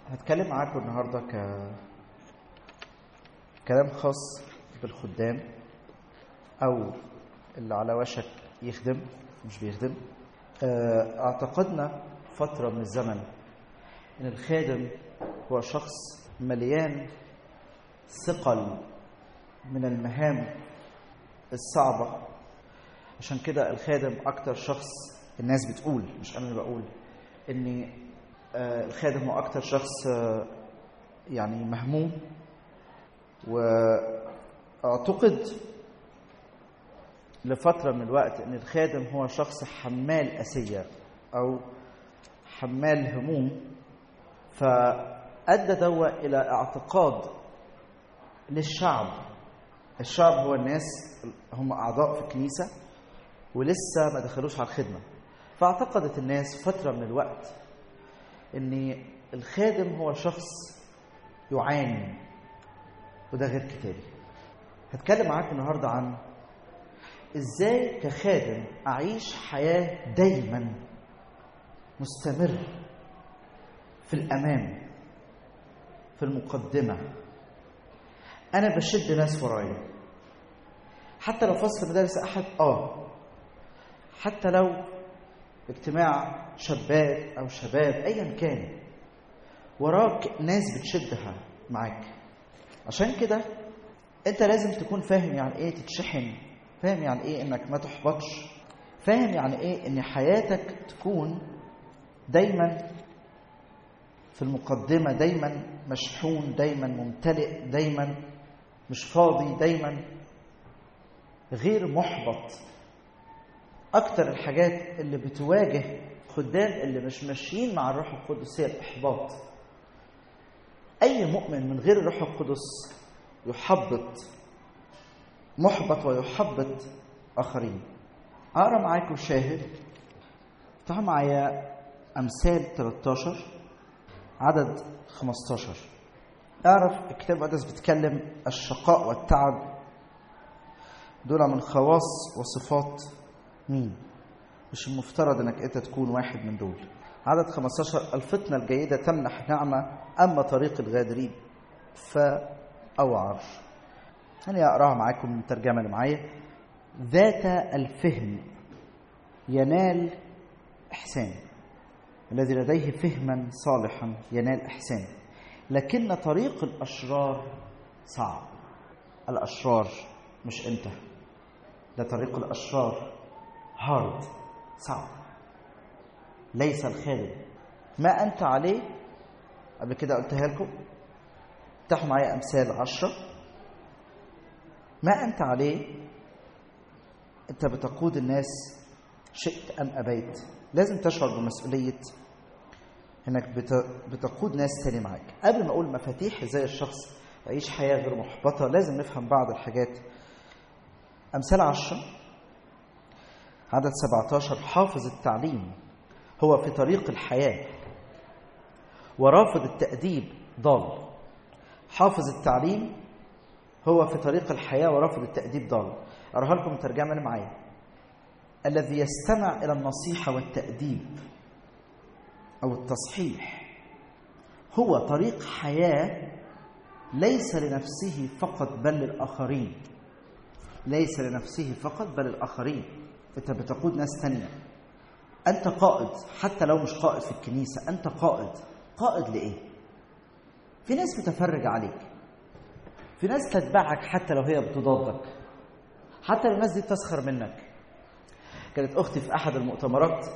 هتكلم معاكم النهارده ك كلام خاص بالخدام او اللي على وشك يخدم مش بيخدم آه، اعتقدنا فتره من الزمن ان الخادم هو شخص مليان ثقل من المهام الصعبه عشان كده الخادم اكتر شخص الناس بتقول مش انا اللي بقول ان آه، الخادم هو اكتر شخص آه، يعني مهموم واعتقد لفتره من الوقت ان الخادم هو شخص حمال اسيه او حمال هموم فادى دوا الى اعتقاد للشعب الشعب هو الناس هم اعضاء في الكنيسه ولسه ما دخلوش على الخدمه فاعتقدت الناس فتره من الوقت ان الخادم هو شخص يعاني وده غير كتابي هتكلم معاك النهارده عن ازاي كخادم اعيش حياه دايما مستمر في الامام في المقدمه انا بشد ناس ورايا حتى لو فصل مدارس احد اه حتى لو اجتماع شابات او شباب ايا كان وراك ناس بتشدها معاك عشان كده انت لازم تكون فاهم يعني ايه تتشحن فاهم يعني ايه انك ما تحبطش فاهم يعني ايه ان حياتك تكون دايما في المقدمه دايما مشحون دايما ممتلئ دايما مش فاضي دايما غير محبط اكتر الحاجات اللي بتواجه خدام اللي مش ماشيين مع الروح القدس هي الاحباط اي مؤمن من غير الروح القدس يحبط محبط ويحبط اخرين اقرا معاكم شاهد افتحوا معايا امثال 13 عدد 15 اعرف الكتاب المقدس بيتكلم الشقاء والتعب دول من خواص وصفات مين مش المفترض انك انت تكون واحد من دول عدد 15 الفتنة الجيدة تمنح نعمة أما طريق الغادرين فأوعر أنا أقراها معاكم من الترجمة اللي معايا ذات الفهم ينال إحسان الذي لديه فهما صالحا ينال إحسان لكن طريق الأشرار صعب الأشرار مش أنت ده طريق الأشرار هارد صعب ليس الخالد ما أنت عليه قبل كده قلتها لكم افتحوا معايا أمثال عشرة ما أنت عليه أنت بتقود الناس شئت أم أبيت لازم تشعر بمسؤولية انك بتقود ناس تاني معاك قبل ما اقول مفاتيح ازاي الشخص يعيش حياه غير محبطه لازم نفهم بعض الحاجات امثال عشرة عدد 17 حافظ التعليم هو في طريق الحياه ورافض التاديب ضال حافظ التعليم هو في طريق الحياه ورافض التاديب ضال اقراها لكم الترجمه اللي معايا الذي يستمع الى النصيحه والتاديب او التصحيح هو طريق حياه ليس لنفسه فقط بل للاخرين ليس لنفسه فقط بل للاخرين انت بتقود ناس تانية انت قائد حتى لو مش قائد في الكنيسه انت قائد قائد لايه في ناس بتفرج عليك في ناس تتبعك حتى لو هي بتضادك حتى لو الناس دي بتسخر منك كانت اختي في احد المؤتمرات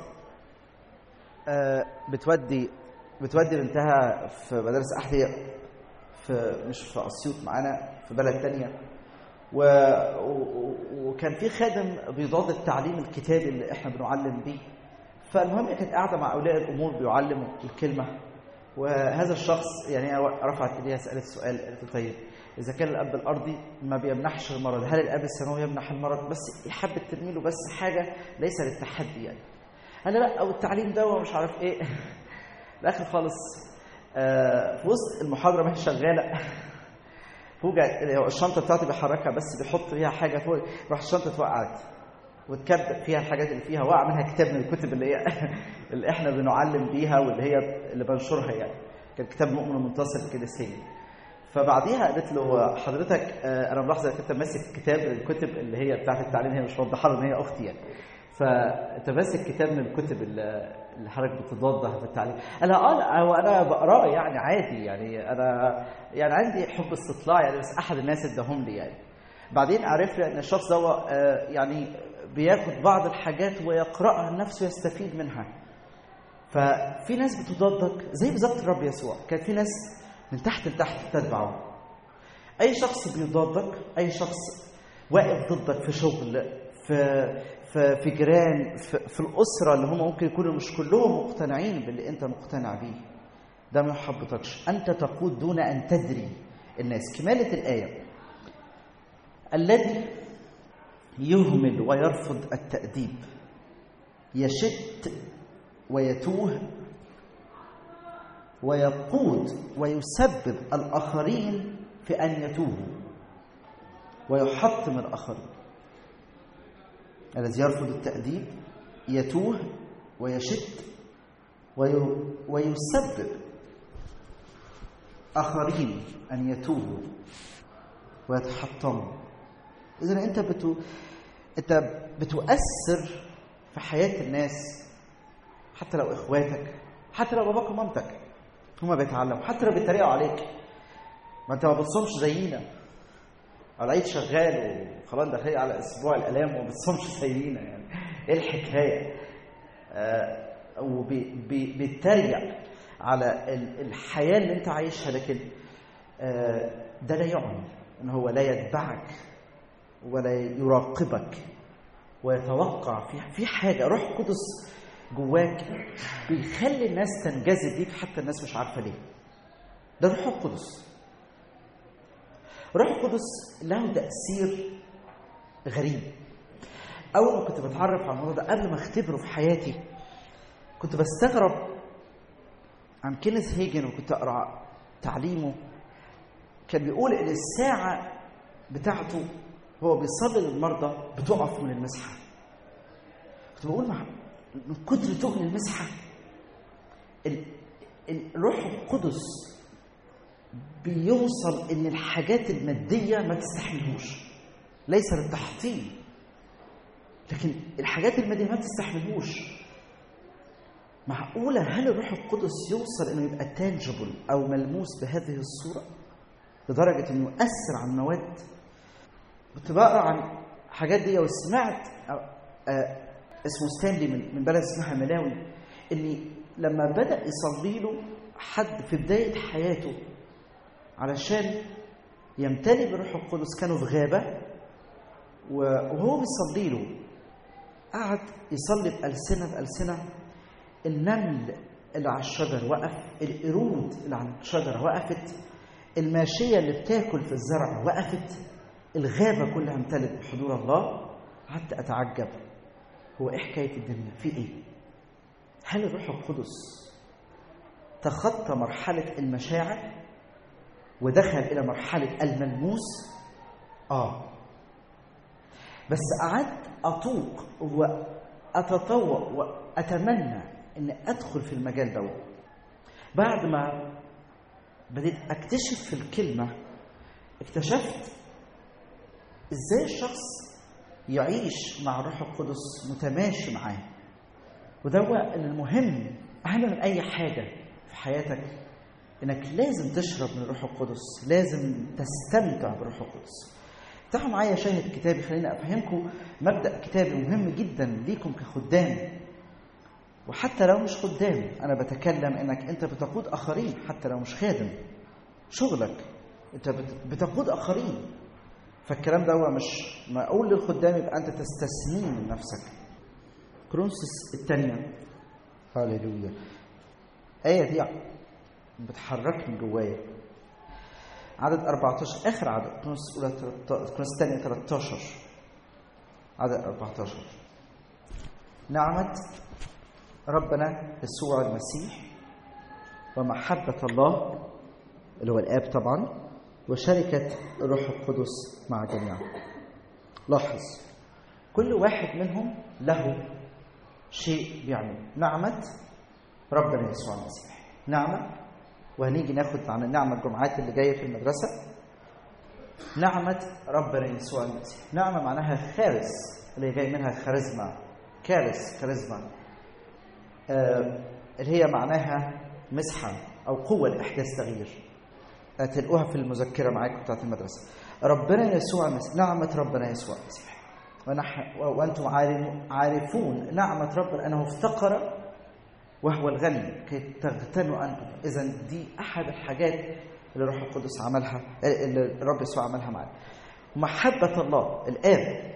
بتودي بتودي بنتها في مدارس احذيه في مش في اسيوط معانا في بلد تانية و... و... وكان في خادم بيضاد التعليم الكتابي اللي احنا بنعلم بيه فالمهم كانت قاعده مع اولياء الامور بيعلموا الكلمه وهذا الشخص يعني رفعت ايديها سالت سؤال قالت طيب اذا كان الاب الارضي ما بيمنحش المرض هل الاب السماوي يمنح المرض بس يحب ترمي له بس حاجه ليس للتحدي يعني انا لا او التعليم ده ومش عارف ايه الاخر خالص آه في وسط المحاضره ما هي شغاله فوجئ الشنطه بتاعتي بيحركها بس بيحط فيها حاجه فوق راح الشنطه اتوقعت وتكب فيها الحاجات اللي فيها وقع منها كتاب من الكتب اللي هي اللي احنا بنعلم بيها واللي هي اللي بنشرها يعني كان كتاب مؤمن منتصر الكنسيه فبعديها قالت له حضرتك آه، انا ملاحظه انك انت ماسك كتاب من الكتب اللي هي بتاعت التعليم هي مش موضحه له ان هي اختي يعني فانت ماسك كتاب من الكتب اللي اللي حضرتك بتضادها في التعليم انا اه هو انا بقراه يعني عادي يعني انا يعني عندي حب استطلاع يعني بس احد الناس اداهم لي يعني بعدين عرفت ان الشخص ده آه، يعني بياخد بعض الحاجات ويقراها لنفسه يستفيد منها ففي ناس بتضادك زي بالظبط الرب يسوع كان في ناس من تحت لتحت تتبعه اي شخص بيضادك اي شخص واقف ضدك في شغل في في في جيران في, في الاسره اللي هم ممكن يكونوا مش كلهم مقتنعين باللي انت مقتنع بيه ده ما يحبطكش انت تقود دون ان تدري الناس كماله الايه الذي يهمل ويرفض التاديب يشت ويتوه ويقود ويسبب الاخرين في ان يتوهوا ويحطم الاخرين الذي يرفض التاديب يتوه ويشت وي... ويسبب اخرين ان يتوهوا ويتحطموا اذا انت بتو... انت بتؤثر في حياه الناس حتى لو اخواتك حتى لو باباك ومامتك هما بيتعلموا حتى لو بيتريقوا عليك ما انت ما بتصومش زينا العيد شغال وخلاص داخلين على اسبوع الالام وما بتصومش زينا يعني ايه الحكايه آه وبيتريق على الحياه اللي انت عايشها لكن آه ده لا يعني ان هو لا يتبعك ولا يراقبك ويتوقع في في حاجه روح قدس جواك بيخلي الناس تنجذب ليك حتى الناس مش عارفه ليه ده روح القدس روح القدس له تاثير غريب اول ما كنت بتعرف على الموضوع ده قبل ما اختبره في حياتي كنت بستغرب عن كينيث هيجن وكنت اقرا تعليمه كان بيقول ان الساعه بتاعته هو بيصلي للمرضى بتقف من المسحه كنت بقول مع من كتر تقل المسحه الروح القدس بيوصل ان الحاجات الماديه ما تستحملهوش ليس للتحطيم لكن الحاجات الماديه ما تستحملهوش معقولة هل الروح القدس يوصل انه يبقى تانجبل او ملموس بهذه الصورة لدرجة انه يؤثر على المواد كنت بقرا عن الحاجات دي وسمعت اسمه ستانلي من من بلد اسمها ملاوي ان لما بدا يصلي له حد في بدايه حياته علشان يمتلي بروح القدس كانوا في غابه وهو بيصلي له قعد يصلي بألسنة بألسنة النمل اللي على الشجر وقف القرود اللي على الشجرة وقفت الماشية اللي بتاكل في الزرع وقفت الغابة كلها امتلت بحضور الله قعدت أتعجب هو إيه حكاية الدنيا في إيه هل الروح القدس تخطى مرحلة المشاعر ودخل إلى مرحلة الملموس آه بس قعدت أطوق وأتطوع وأتمنى إن أدخل في المجال ده بعد ما بديت أكتشف في الكلمة اكتشفت إزاي الشخص يعيش مع الروح القدس متماشي معاه وده هو المهم أهم من أي حاجة في حياتك إنك لازم تشرب من الروح القدس لازم تستمتع بالروح القدس افتحوا معايا شاهد كتابي خليني افهمكم مبدا كتابي مهم جدا ليكم كخدام وحتى لو مش خدام انا بتكلم انك انت بتقود اخرين حتى لو مش خادم شغلك انت بتقود اخرين فالكلام ده هو مش ما اقول للخدام يبقى انت تستثنيه من نفسك كرونسس الثانيه هاليلويا ايه دي بتحركني جوايا عدد 14 اخر عدد كرونس اولى كرونس الثانيه 13 عدد 14 نعمة ربنا يسوع المسيح ومحبة الله اللي هو الآب طبعا وشركة الروح القدس مع جميعا لاحظ كل واحد منهم له شيء بيعمل نعمة ربنا يسوع المسيح نعمة وهنيجي ناخد عن النعمة الجمعات اللي جاية في المدرسة نعمة ربنا يسوع المسيح نعمة معناها خارس اللي جاي منها خارزما كارث كاريزما آه اللي هي معناها مسحة أو قوة لإحداث تغيير هتلقوها في المذكرة معاكم بتاعت المدرسة ربنا يسوع المسيح نعمة ربنا يسوع المسيح ونح... وأنتم عارفون نعمة ربنا أنه افتقر وهو الغني كي تغتنوا أنتم إذا دي أحد الحاجات اللي الروح القدس عملها اللي الرب يسوع عملها معنا محبة الله الآب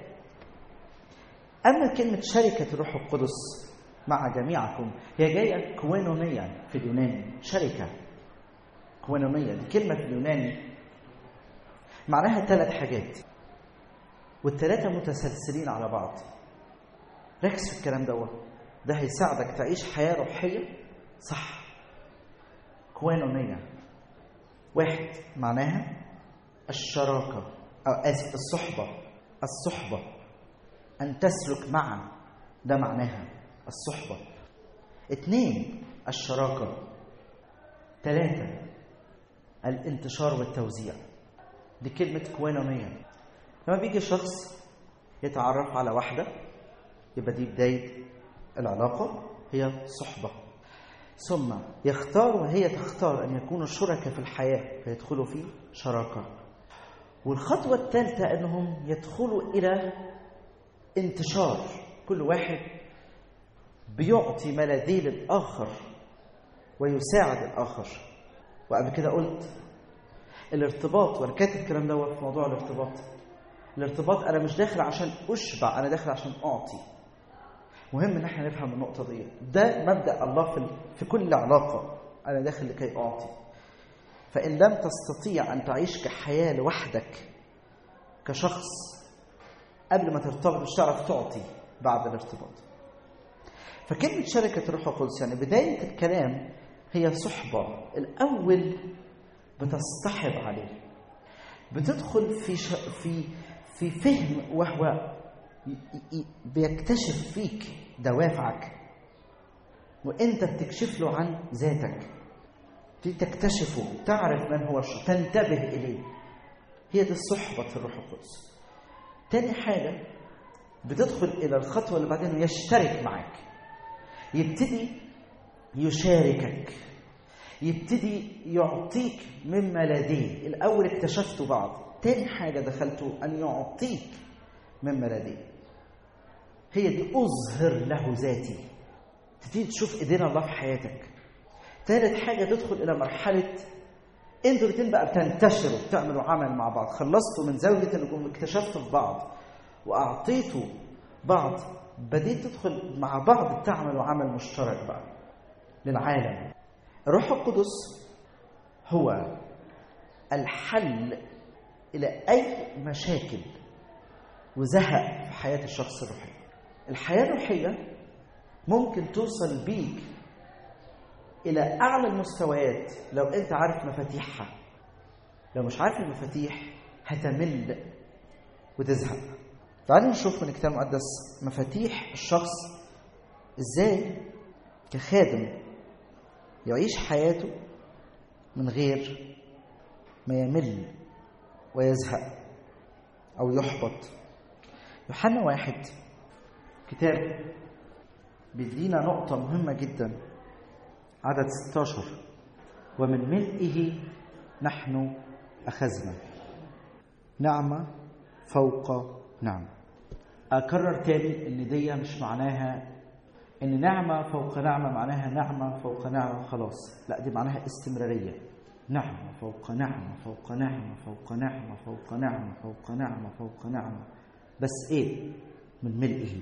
أما كلمة شركة الروح القدس مع جميعكم هي جاية كوينونيا في اليوناني شركة كوينونية دي كلمة في اليوناني معناها ثلاث حاجات والثلاثة متسلسلين على بعض ركز في الكلام دوت ده هيساعدك تعيش حياة روحية صح كوينونية واحد معناها الشراكة أو آسف الصحبة الصحبة أن تسلك معا ده معناها الصحبة اثنين الشراكة ثلاثة الانتشار والتوزيع دي كلمة كوينونية لما بيجي شخص يتعرف على واحدة يبقى دي بداية العلاقة هي صحبة ثم يختار وهي تختار أن يكونوا شركاء في الحياة فيدخلوا في شراكة والخطوة الثالثة أنهم يدخلوا إلى انتشار كل واحد بيعطي ما لديه للآخر ويساعد الآخر وقبل كده قلت الارتباط وانا كاتب الكلام دوت في موضوع الارتباط الارتباط انا مش داخل عشان اشبع انا داخل عشان اعطي مهم ان احنا نفهم النقطه دي ده مبدا الله في في كل علاقه انا داخل لكي اعطي فان لم تستطيع ان تعيش كحياه لوحدك كشخص قبل ما ترتبط مش هتعرف تعطي بعد الارتباط فكلمة شركة الروح القدس يعني بداية الكلام هي صحبة الأول بتصطحب عليه بتدخل في ش... في في فهم وهو بيكتشف فيك دوافعك وانت بتكشف له عن ذاتك تكتشفه تعرف من هو الشخص تنتبه اليه هي دي صحبة الروح القدس تاني حاجة بتدخل إلى الخطوة اللي بعدين يشترك معك يبتدي يشاركك يبتدي يعطيك مما لديه الأول اكتشفتوا بعض تاني حاجة دخلته أن يعطيك مما لديه هي دي أظهر له ذاتي تبتدي تشوف إيدينا الله في حياتك تالت حاجة تدخل إلى مرحلة انتوا الاثنين بقى بتنتشروا بتعملوا عمل مع بعض خلصتوا من زاوية انكم اكتشفتوا في بعض وأعطيتوا بعض بديت تدخل مع بعض تعملوا عمل مشترك بقى للعالم الروح القدس هو الحل إلى أي مشاكل وزهق في حياة الشخص الروحي الحياة الروحية ممكن توصل بيك إلى أعلى المستويات لو أنت عارف مفاتيحها لو مش عارف المفاتيح هتمل وتزهق تعالوا نشوف من الكتاب المقدس مفاتيح الشخص ازاي كخادم يعيش حياته من غير ما يمل ويزهق او يحبط يوحنا واحد كتاب بيدينا نقطة مهمة جدا عدد 16 ومن ملئه نحن أخذنا نعمة فوق نعمة أكرر تاني إن دي مش معناها إن نعمة فوق نعمة معناها نعمة فوق نعمة خلاص لا دي معناها استمرارية نعمة فوق نعمة فوق نعمة فوق نعمة فوق نعمة فوق نعمة فوق نعمة بس إيه من ملئه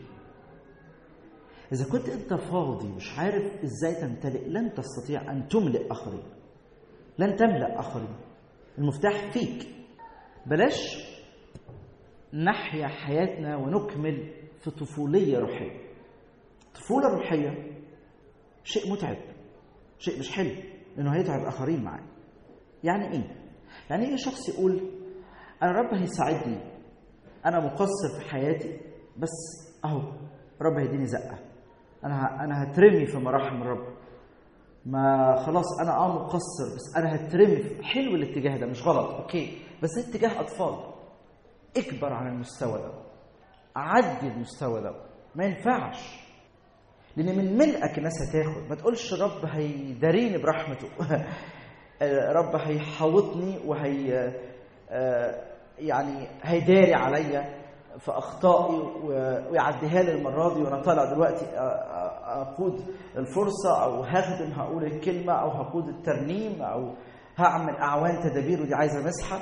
إذا كنت أنت فاضي مش عارف إزاي تمتلئ لن تستطيع أن تملئ آخرين لن تملأ آخرين المفتاح فيك بلاش نحيا حياتنا ونكمل في طفولية روحية الطفولة الروحية شيء متعب شيء مش حلو لأنه هيتعب آخرين معاك يعني إيه؟ يعني إيه شخص يقول أنا رب هيساعدني أنا مقصر في حياتي بس أهو رب هيديني زقة أنا أنا هترمي في مراحم الرب ما خلاص انا اه مقصر بس انا هترمي في- حلو الاتجاه ده مش غلط اوكي بس ده اتجاه اطفال اكبر عن المستوى ده عدي المستوى ده ما ينفعش لان من ملئك الناس هتاخد ما تقولش رب هيداريني برحمته رب هيحوطني وهي آه، يعني هيداري عليا في اخطائي و- ويعديها لي المره دي وانا طالع دلوقتي آه، آه، اقود الفرصه او هخدم هقول الكلمه او هقود الترنيم او هعمل اعوان تدابير ودي عايزه مسحه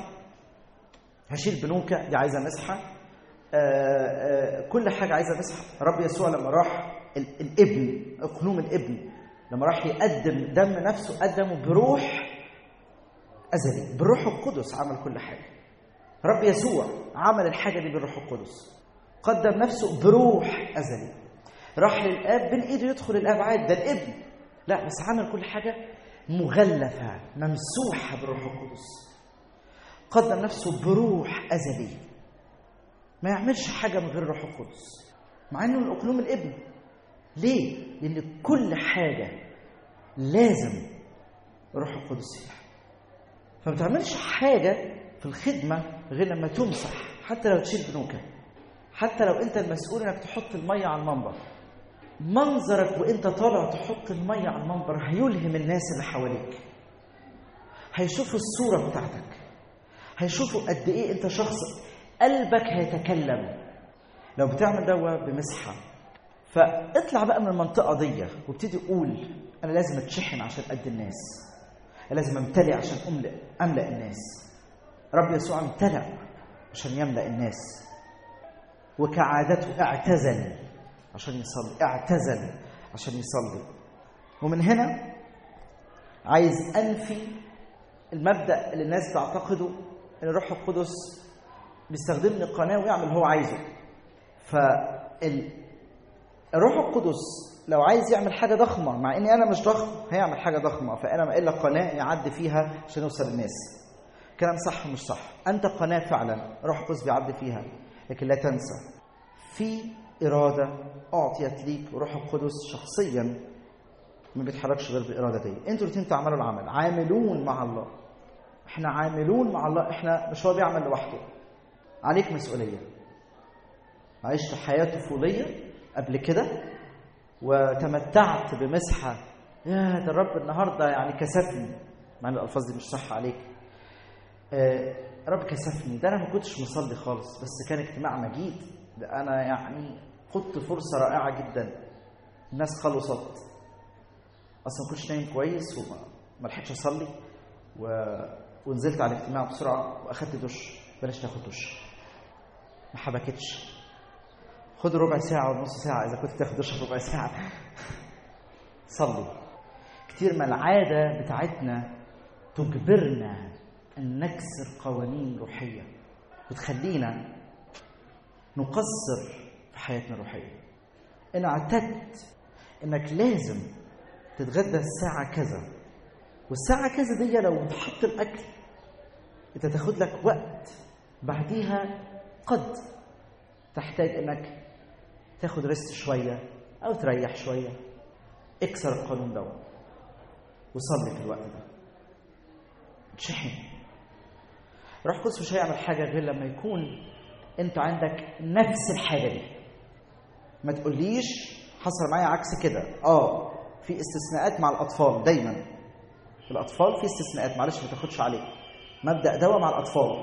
هشيل بنوكه دي عايزه مسحه آه، آه، كل حاجه عايزه مسحه رب يسوع لما راح ال- الابن اقنوم الابن لما راح يقدم دم نفسه قدمه بروح ازلي بالروح القدس عمل كل حاجه رب يسوع عمل الحاجه دي بالروح القدس قدم نفسه بروح ازلي راح للاب بين ايده يدخل الاب عادي ده الابن لا بس عمل كل حاجه مغلفه ممسوحه بالروح القدس قدم نفسه بروح ازلي ما يعملش حاجه من غير الروح القدس مع انه من اقلوم الابن ليه لان كل حاجه لازم الروح القدس فيها فما تعملش حاجه في الخدمه غير لما تمسح حتى لو تشيل بنوكه حتى لو انت المسؤول انك تحط الميه على المنبر منظرك وانت طالع تحط الميه على المنبر هيلهم الناس اللي حواليك هيشوفوا الصوره بتاعتك هيشوفوا قد ايه انت شخص قلبك هيتكلم لو بتعمل دوا بمسحه فاطلع بقى من المنطقه دي وابتدي قول انا لازم اتشحن عشان قد الناس أنا لازم امتلئ عشان املأ املأ الناس رب يسوع امتلأ عشان يملأ الناس وكعادته اعتزل عشان يصلي اعتزل عشان يصلي ومن هنا عايز انفي المبدا اللي الناس تعتقده ان الروح القدس بيستخدمني قناه ويعمل اللي هو عايزه فالروح القدس لو عايز يعمل حاجه ضخمه مع اني انا مش ضخم هيعمل حاجه ضخمه فانا ما الا قناه يعدي فيها عشان يوصل للناس كلام صح ومش صح انت قناه فعلا روح القدس بيعدي فيها لكن لا تنسى في اراده اعطيت ليك وروح القدس شخصيا ما بيتحركش غير بالاراده دي انتوا الاثنين تعملوا العمل عاملون مع الله احنا عاملون مع الله احنا مش هو بيعمل لوحده عليك مسؤوليه عشت حياه طفوليه قبل كده وتمتعت بمسحه يا ده الرب النهارده يعني كسفني مع ان الالفاظ دي مش صح عليك آه رب كسفني ده انا ما كنتش مصلي خالص بس كان اجتماع مجيد ده انا يعني خدت فرصه رائعه جدا الناس خلصت اصلا ما كنتش نايم كويس وما ما لحقتش اصلي و... ونزلت على الاجتماع بسرعه واخدت دش بلاش تاخد دش ما حبكتش خد ربع ساعة ونص ساعة إذا كنت تاخد دش في ربع ساعة صلي كتير ما العادة بتاعتنا تجبرنا أن نكسر قوانين روحية وتخلينا نقصر في حياتنا الروحية إن اعتدت إنك لازم تتغدى الساعة كذا والساعة كذا دي لو اتحط الأكل أنت تاخد لك وقت بعديها قد تحتاج إنك تاخد ريست شوية أو تريح شوية اكسر القانون ده وصلي في الوقت ده تشحن روح القدس مش هيعمل حاجة غير لما يكون أنت عندك نفس الحاجة دي ما تقوليش حصل معايا عكس كده اه في استثناءات مع الأطفال دايما الأطفال في استثناءات معلش ما تاخدش عليه مبدأ دواء مع الأطفال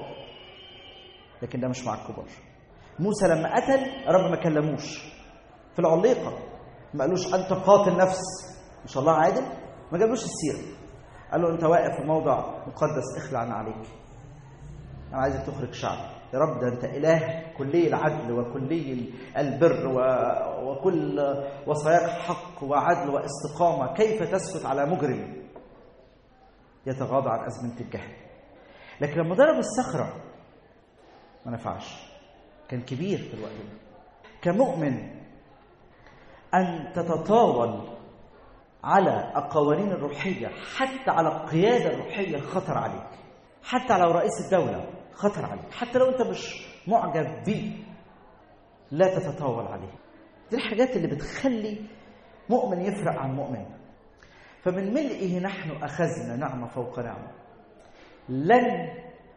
لكن ده مش مع الكبار موسى لما قتل رب ما كلموش في العليقة ما قالوش أنت قاتل نفس مش الله عادل ما جابلوش السيرة قال له أنت واقف في موضع مقدس اخلع عن عليك أنا عايزك تخرج شعب يا رب ده أنت إله كلي العدل وكلي البر و... وكل وصاياك حق وعدل واستقامة كيف تسكت على مجرم يتغاضى عن أزمنة الجهل لكن لما ضرب الصخرة ما نفعش كان كبير في الوقت ده كمؤمن أن تتطاول على القوانين الروحية حتى على القيادة الروحية خطر عليك حتى لو رئيس الدولة خطر عليك حتى لو أنت مش معجب بيه لا تتطاول عليه دي الحاجات اللي بتخلي مؤمن يفرق عن مؤمن فمن ملئه نحن اخذنا نعمه فوق نعمه لن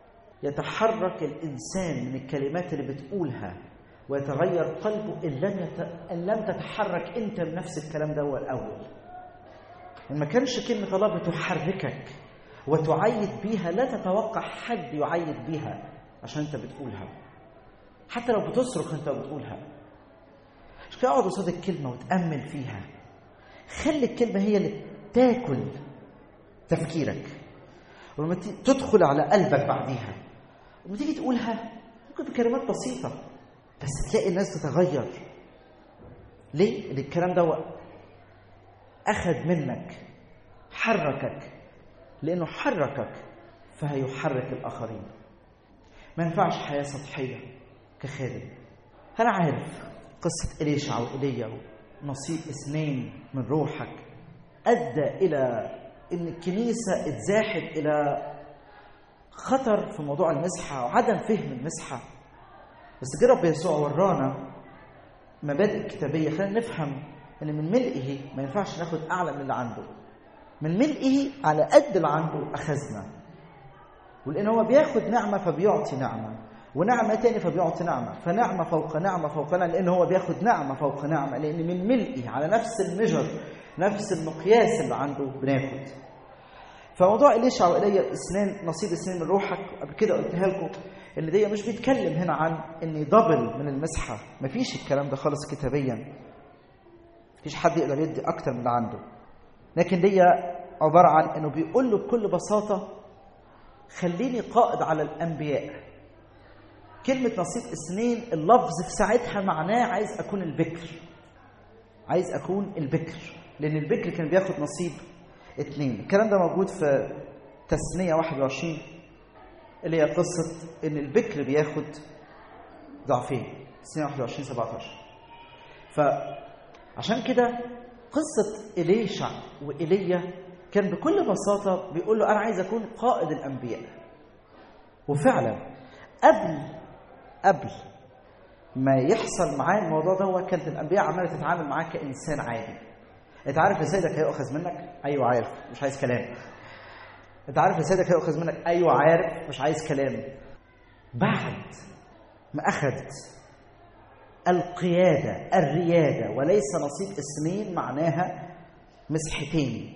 يتحرك الانسان من الكلمات اللي بتقولها ويتغير قلبه ان لم يت... ان لم تتحرك انت بنفس الكلام ده الاول ان ما كانش كلمه الله بتحركك وتعيد بيها لا تتوقع حد يعيد بيها عشان انت بتقولها حتى لو بتصرخ انت بتقولها مش كده اقعد قصاد الكلمه وتامل فيها خلي الكلمه هي اللي تاكل تفكيرك ولما تدخل على قلبك بعديها لما تيجي تقولها ممكن بكلمات بسيطه بس تلاقي الناس تتغير ليه؟ لان الكلام ده اخذ منك حركك لانه حركك فهيحرك الاخرين ما ينفعش حياه سطحيه كخادم انا عارف قصه اليشع وايليا نصيب اثنين من روحك ادى الى ان الكنيسه اتزاحت الى خطر في موضوع المسحه وعدم فهم المسحه بس جه رب يسوع ورانا مبادئ كتابيه خلينا نفهم ان من ملئه ما ينفعش ناخد اعلى من اللي عنده من ملئه على قد اللي عنده اخذنا ولان هو بياخد نعمه فبيعطي نعمه ونعمه تاني فبيعطي نعمه فنعمه فوق نعمه فوق نعمه لان هو بياخد نعمه فوق نعمه لان من ملئه على نفس المجر نفس المقياس اللي عنده بناخد فموضوع اليشع وايليا اثنين نصيب اثنين من روحك قبل كده قلتها لكم ان دي مش بيتكلم هنا عن ان دبل من المسحه مفيش الكلام ده خالص كتابيا مفيش حد يقدر يدي اكتر من اللي عنده لكن دي عباره عن انه بيقول له بكل بساطه خليني قائد على الانبياء كلمه نصيب اثنين اللفظ في ساعتها معناه عايز اكون البكر عايز اكون البكر لان البكر كان بياخد نصيب اثنين الكلام ده موجود في تسنيه 21 اللي هي قصه ان البكر بياخد ضعفين تسنيه 21 17 فعشان كده قصه اليشع وايليا كان بكل بساطه بيقول له انا عايز اكون قائد الانبياء وفعلا قبل قبل ما يحصل معاه الموضوع ده كانت الانبياء عماله تتعامل معاه كانسان عادي انت عارف ان سيدك هيؤخذ منك ايوه عارف مش عايز كلام انت عارف ان سيدك هيؤخذ منك ايوه عارف مش عايز كلام بعد ما اخذت القياده الرياده وليس نصيب اثنين معناها مسحتين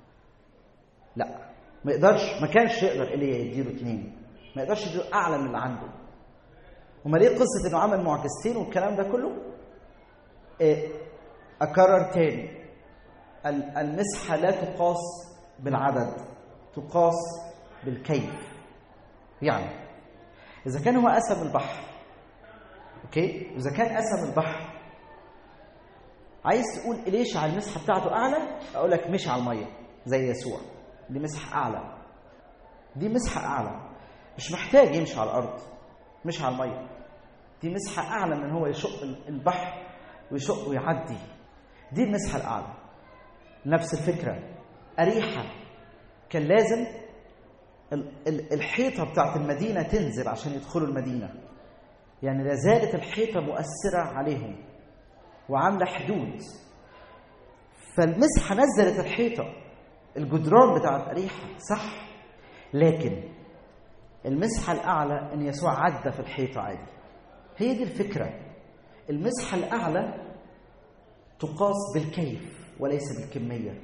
لا ما يقدرش ما كانش يقدر ايليا يديله اثنين ما يقدرش يديله اعلى من اللي عنده وما ليه قصه انه عمل معجزتين والكلام ده كله إيه اكرر تاني المسحه لا تقاس بالعدد تقاس بالكيف يعني اذا كان هو قسم البحر اوكي اذا كان قسم البحر عايز تقول ليش على المسحه بتاعته اعلى اقول لك مش على الميه زي يسوع دي مسحه اعلى دي مسحه اعلى مش محتاج يمشي على الارض مش على الميه دي مسحه اعلى من هو يشق البحر ويشق ويعدي دي المسحه الاعلى نفس الفكره اريحه كان لازم الحيطه بتاعت المدينه تنزل عشان يدخلوا المدينه يعني لا زالت الحيطه مؤثره عليهم وعامله حدود فالمسحه نزلت الحيطه الجدران بتاعت اريحه صح لكن المسحه الاعلى ان يسوع عدى في الحيطه عادي هي دي الفكره المسحه الاعلى تقاس بالكيف وليس بالكميه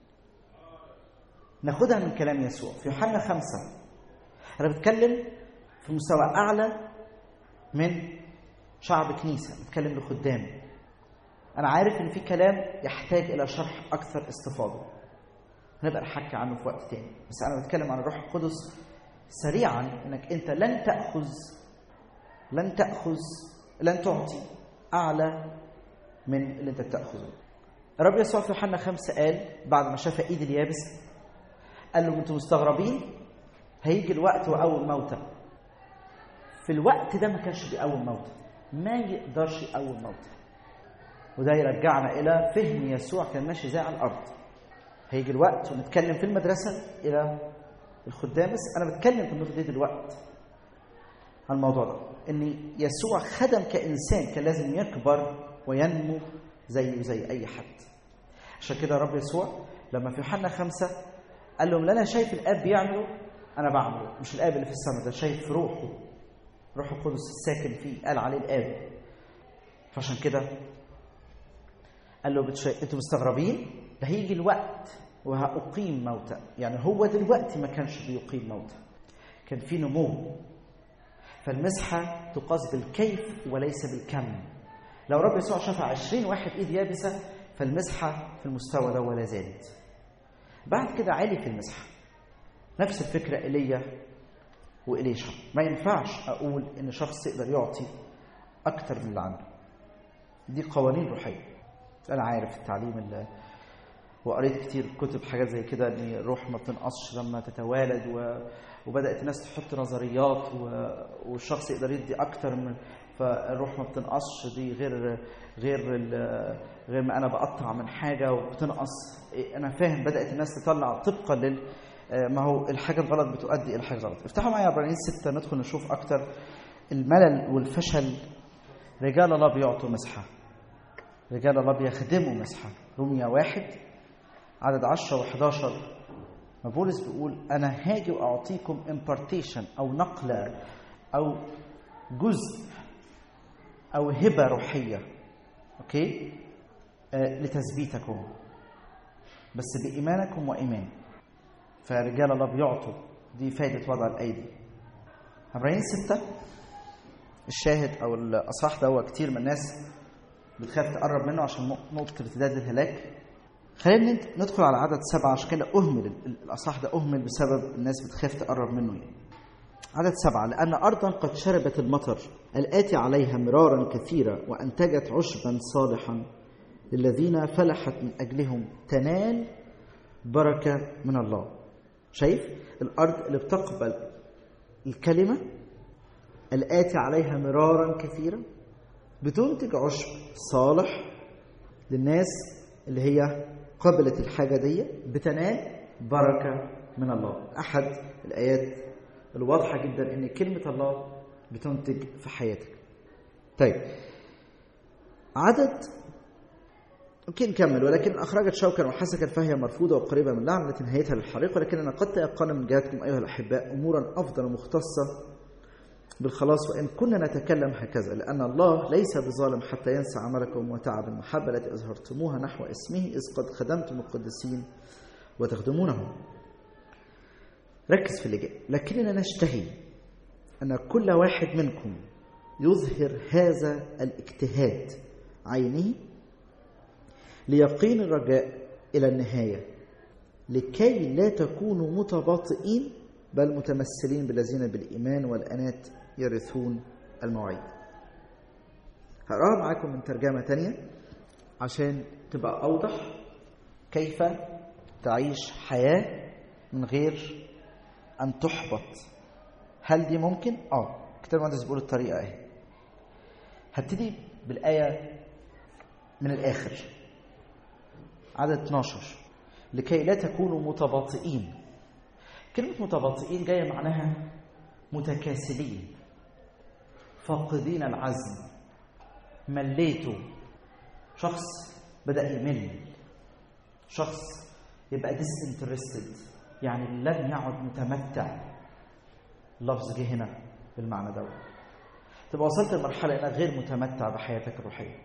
ناخدها من كلام يسوع في يوحنا خمسة أنا بتكلم في مستوى أعلى من شعب كنيسة بتكلم لخدام أنا عارف إن في كلام يحتاج إلى شرح أكثر استفاضة هنبقى نحكي عنه في وقت تاني بس أنا بتكلم عن الروح القدس سريعا إنك أنت لن تأخذ لن تأخذ لن تعطي أعلى من اللي أنت بتأخذه الرب يسوع في يوحنا خمسة قال بعد ما شاف إيد اليابس قال له انتوا مستغربين هيجي الوقت واول موتى في الوقت ده ما كانش بيقوم موتى ما يقدرش يقوم موتى وده يرجعنا الى فهم يسوع كان ماشي ازاي على الارض هيجي الوقت ونتكلم في المدرسه الى الخدام بس انا بتكلم في النقطه دي دلوقتي عن الموضوع ده ان يسوع خدم كانسان كان لازم يكبر وينمو زيه زي اي حد عشان كده رب يسوع لما في يوحنا خمسة قال لهم اللي انا شايف الاب بيعمله انا بعمله مش الاب اللي في السماء ده شايف في روحه روح القدس الساكن فيه قال عليه الاب فعشان كده قال له بتشي... انتوا مستغربين ده هيجي الوقت وهأقيم موتى يعني هو دلوقتي ما كانش بيقيم موتى كان في نمو فالمسحة تقاس بالكيف وليس بالكم لو رب يسوع شفع عشرين واحد ايد يابسة فالمسحة في المستوى ده ولا زالت بعد كده عالي في المسحة نفس الفكرة إيليا وإليشا ما ينفعش أقول إن شخص يقدر يعطي أكتر من اللي عنده دي قوانين روحية أنا عارف التعليم اللي وقريت كتير كتب حاجات زي كده ان الروح ما بتنقصش لما تتوالد و... وبدات الناس تحط نظريات و... والشخص يقدر يدي اكتر من فالروح ما بتنقصش دي غير غير ال... غير ما انا بقطع من حاجه وبتنقص انا فاهم بدات الناس تطلع طبقا لل ما هو الحاجه الغلط بتؤدي الى حاجه غلط افتحوا معايا عبرانيين ستة ندخل نشوف اكتر الملل والفشل رجال الله بيعطوا مسحه رجال الله بيخدموا مسحه روميا واحد عدد 10 و11 ما بولس بيقول انا هاجي واعطيكم امبارتيشن او نقله او جزء او هبه روحيه اوكي آه لتثبيتكم بس بايمانكم وايمان فرجال الله بيعطوا دي فائده وضع الايدي عبرانيين ستة الشاهد او الاصح ده هو كتير من الناس بتخاف تقرب منه عشان نقطه ارتداد الهلاك خلينا ندخل على عدد سبعة عشان كده أهمل الأصح ده أهمل بسبب الناس بتخاف تقرب منه يعني. عدد سبعة لأن أرضا قد شربت المطر الآتي عليها مرارا كثيرا وأنتجت عشبا صالحا للذين فلحت من أجلهم تنال بركة من الله شايف الأرض اللي بتقبل الكلمة الآتي عليها مرارا كثيرا بتنتج عشب صالح للناس اللي هي قبلت الحاجة دي بتنال بركة من الله أحد الآيات الواضحة جدا أن كلمة الله بتنتج في حياتك طيب عدد ممكن نكمل ولكن أخرجت شوكا وحسكا فهي مرفوضة وقريبة من اللعن التي نهايتها للحريق ولكننا قد تيقن من جهتكم أيها الأحباء أمورا أفضل مختصة بالخلاص وإن كنا نتكلم هكذا لأن الله ليس بظالم حتى ينسى عملكم وتعب المحبة التي أظهرتموها نحو اسمه إذ قد خدمتم القديسين وتخدمونهم ركز في اللي جاي لكننا نشتهي أن كل واحد منكم يظهر هذا الاجتهاد عينه ليقين الرجاء إلى النهاية لكي لا تكونوا متباطئين بل متمثلين بالذين بالإيمان والأنات يرثون المواعيد هقراها معاكم من ترجمة تانية عشان تبقى أوضح كيف تعيش حياة من غير أن تحبط هل دي ممكن؟ آه كتاب المهندس بيقول الطريقة أهي هبتدي بالآية من الآخر عدد 12 لكي لا تكونوا متباطئين كلمة متباطئين جاية معناها متكاسلين فاقدين العزم مليتوا شخص بدأ يمل شخص يبقى disinterested يعني لم يعد متمتع اللفظ جه هنا بالمعنى ده تبقى وصلت لمرحلة انك غير متمتع بحياتك الروحية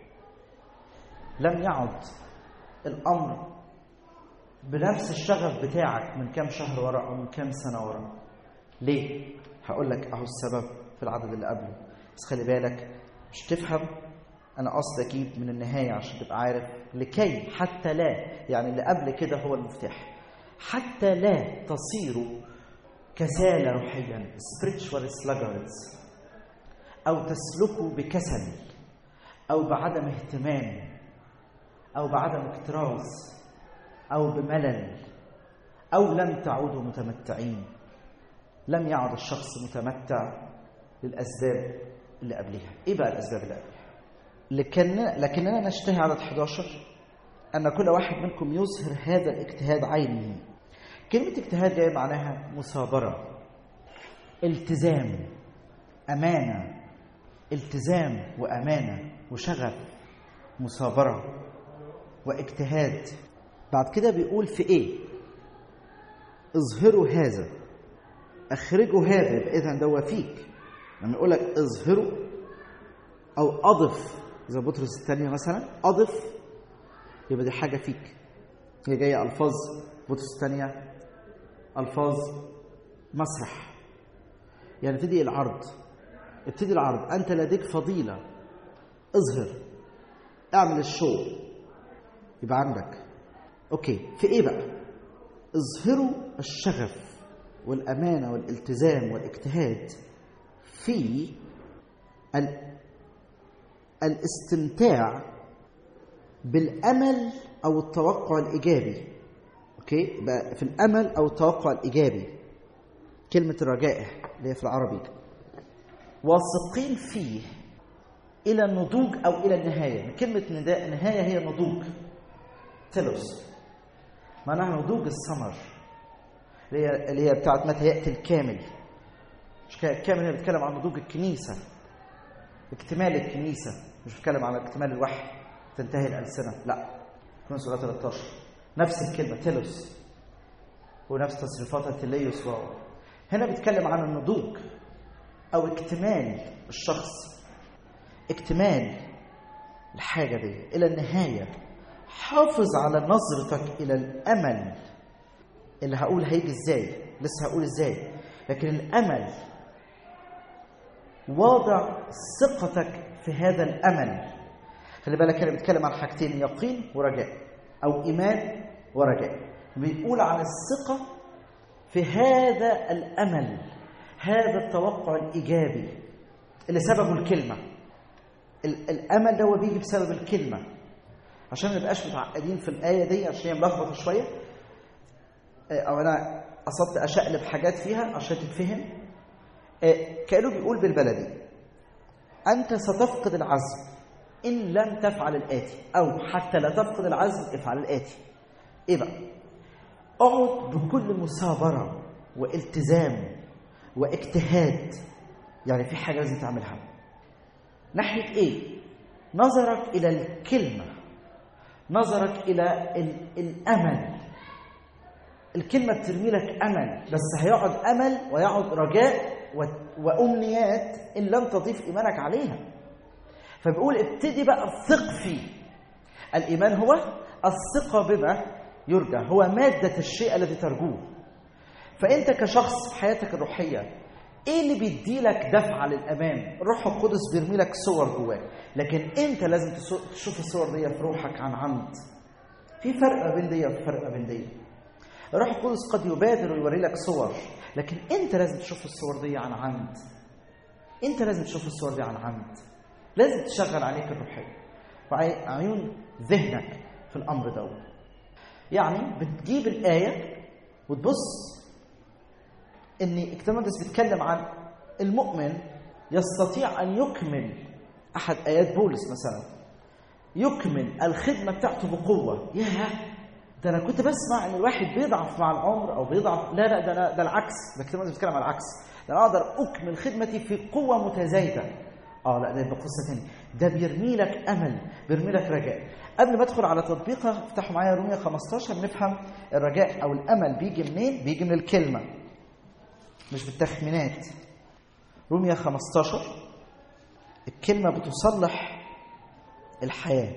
لم يعد الأمر بنفس الشغف بتاعك من كام شهر ورا او من كام سنه ورا ليه هقول لك اهو السبب في العدد اللي قبله بس خلي بالك مش تفهم انا قصدي اجيب من النهايه عشان تبقى عارف لكي حتى لا يعني اللي قبل كده هو المفتاح حتى لا تصيروا كسالى روحيا spiritual sluggards او تسلكوا بكسل او بعدم اهتمام او بعدم اكتراث أو بملل أو لم تعودوا متمتعين لم يعد الشخص متمتع للأسباب اللي قبلها إيه بقى الأسباب اللي قبلها لكن لكننا نشتهي عدد 11 أن كل واحد منكم يظهر هذا الاجتهاد عينه كلمة اجتهاد جاية معناها مثابرة التزام أمانة التزام وأمانة وشغف مثابرة واجتهاد بعد كده بيقول في ايه اظهروا هذا اخرجوا هذا يبقى اذا ده فيك لما يقول لك اظهروا او اضف زي بطرس الثانيه مثلا اضف يبقى دي حاجه فيك هي جايه الفاظ بطرس الثانيه الفاظ مسرح يعني ابتدي العرض ابتدي العرض انت لديك فضيله اظهر اعمل الشو يبقى عندك اوكي في ايه بقى اظهروا الشغف والامانه والالتزام والاجتهاد في ال... الاستمتاع بالامل او التوقع الايجابي اوكي بقى في الامل او التوقع الايجابي كلمه الرجائع اللي هي في العربي واثقين فيه الى النضوج او الى النهايه كلمه نداء نهايه هي نضوج تلوس معناها نضوج الثمر اللي هي اللي هي بتاعت متى ياتي الكامل مش كده الكامل هي بتتكلم عن نضوج الكنيسه اكتمال الكنيسه مش بتتكلم عن اكتمال الوحي تنتهي الالسنه لا كونس 13 نفس الكلمه تيلوس ونفس تصريفات تيليوس و هنا بيتكلم عن النضوج او اكتمال الشخص اكتمال الحاجه دي الى النهايه حافظ على نظرتك الى الامل اللي هقول هيجي ازاي لسه هقول ازاي لكن الامل واضع ثقتك في هذا الامل خلي بالك انا بتكلم عن حاجتين يقين ورجاء او ايمان ورجاء بيقول عن الثقه في هذا الامل هذا التوقع الايجابي اللي سببه الكلمه الامل ده هو بيجي بسبب الكلمه عشان ما نبقاش متعقدين في الايه دي عشان هي ملخبطه شويه او انا قصدت اشقلب حاجات فيها عشان تتفهم كانه بيقول بالبلدي انت ستفقد العزم ان لم تفعل الاتي او حتى لا تفقد العزم افعل الاتي ايه بقى اقعد بكل مثابره والتزام واجتهاد يعني في حاجه لازم تعملها ناحيه ايه نظرك الى الكلمه نظرك الى الامل الكلمه بترمي لك امل بس هيقعد امل ويقعد رجاء وامنيات ان لم تضيف ايمانك عليها فبيقول ابتدي بقى ثق فيه الايمان هو الثقه بما يرجى هو ماده الشيء الذي ترجوه فانت كشخص في حياتك الروحيه ايه اللي بيدي لك دفعه للامام الروح القدس بيرمي لك صور جواك لكن انت لازم تشوف الصور دي في روحك عن عمد في فرق ما بين دي وفي فرق ما بين دي الروح القدس قد يبادر ويوري لك صور لكن انت لازم تشوف الصور دي عن عمد انت لازم تشوف الصور دي عن عمد لازم تشغل عليك الروحيه وعيون ذهنك في الامر ده يعني بتجيب الايه وتبص ان الكتاب بيتكلم عن المؤمن يستطيع ان يكمل احد ايات بولس مثلا يكمل الخدمه بتاعته بقوه ياه ده انا كنت بسمع ان الواحد بيضعف مع العمر او بيضعف لا لا ده أنا ده العكس ده الكتاب بيتكلم عن العكس ده انا اقدر اكمل خدمتي في قوه متزايده اه لا ده يبقى قصه ثانيه ده بيرمي لك امل بيرمي لك رجاء قبل ما ادخل على تطبيقها افتحوا معايا رومية 15 نفهم الرجاء او الامل بيجي منين بيجي من الكلمه مش بالتخمينات رومية 15 الكلمة بتصلح الحياة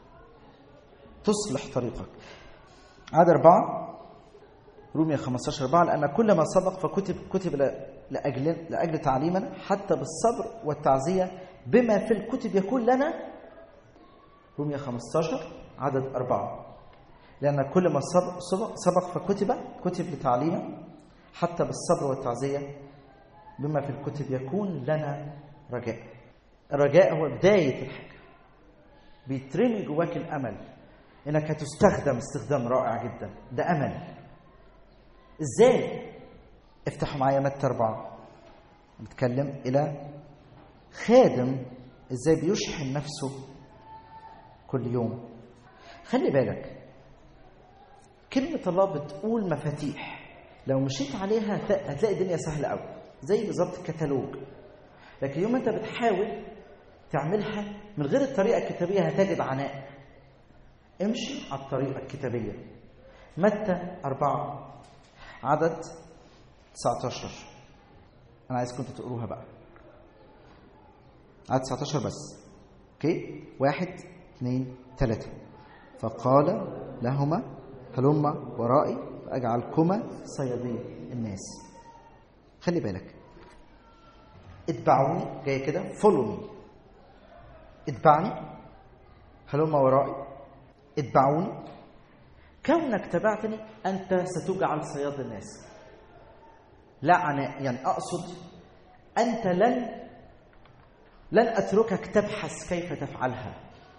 تصلح طريقك عدد أربعة رومية 15 أربعة لأن كل ما سبق فكتب كتب لأجل لأجل تعليمنا حتى بالصبر والتعزية بما في الكتب يكون لنا رومية 15 عدد أربعة لأن كل ما سبق, سبق فكتب كتب لتعليمنا حتى بالصبر والتعزية بما في الكتب يكون لنا رجاء الرجاء هو بداية الحاجة بيترمي جواك الأمل إنك هتستخدم استخدام رائع جدا ده أمل إزاي؟ افتحوا معايا متى أربعة نتكلم إلى خادم إزاي بيشحن نفسه كل يوم خلي بالك كلمة الله بتقول مفاتيح لو مشيت عليها هتلاقي الدنيا سهلة قوي زي بالظبط الكتالوج لكن يوم انت بتحاول تعملها من غير الطريقة الكتابية هتجد عناء امشي على الطريقة الكتابية متى أربعة عدد 19 أنا عايزكم انتوا تقروها بقى عدد 19 بس اوكي واحد اثنين ثلاثة فقال لهما هلما ورائي فأجعلكما صيادين الناس خلي بالك اتبعوني جاي كده فولو مي اتبعني هلما ورائي اتبعوني كونك تبعتني انت ستجعل صياد الناس لا عناء يعني اقصد انت لن لن اتركك تبحث كيف تفعلها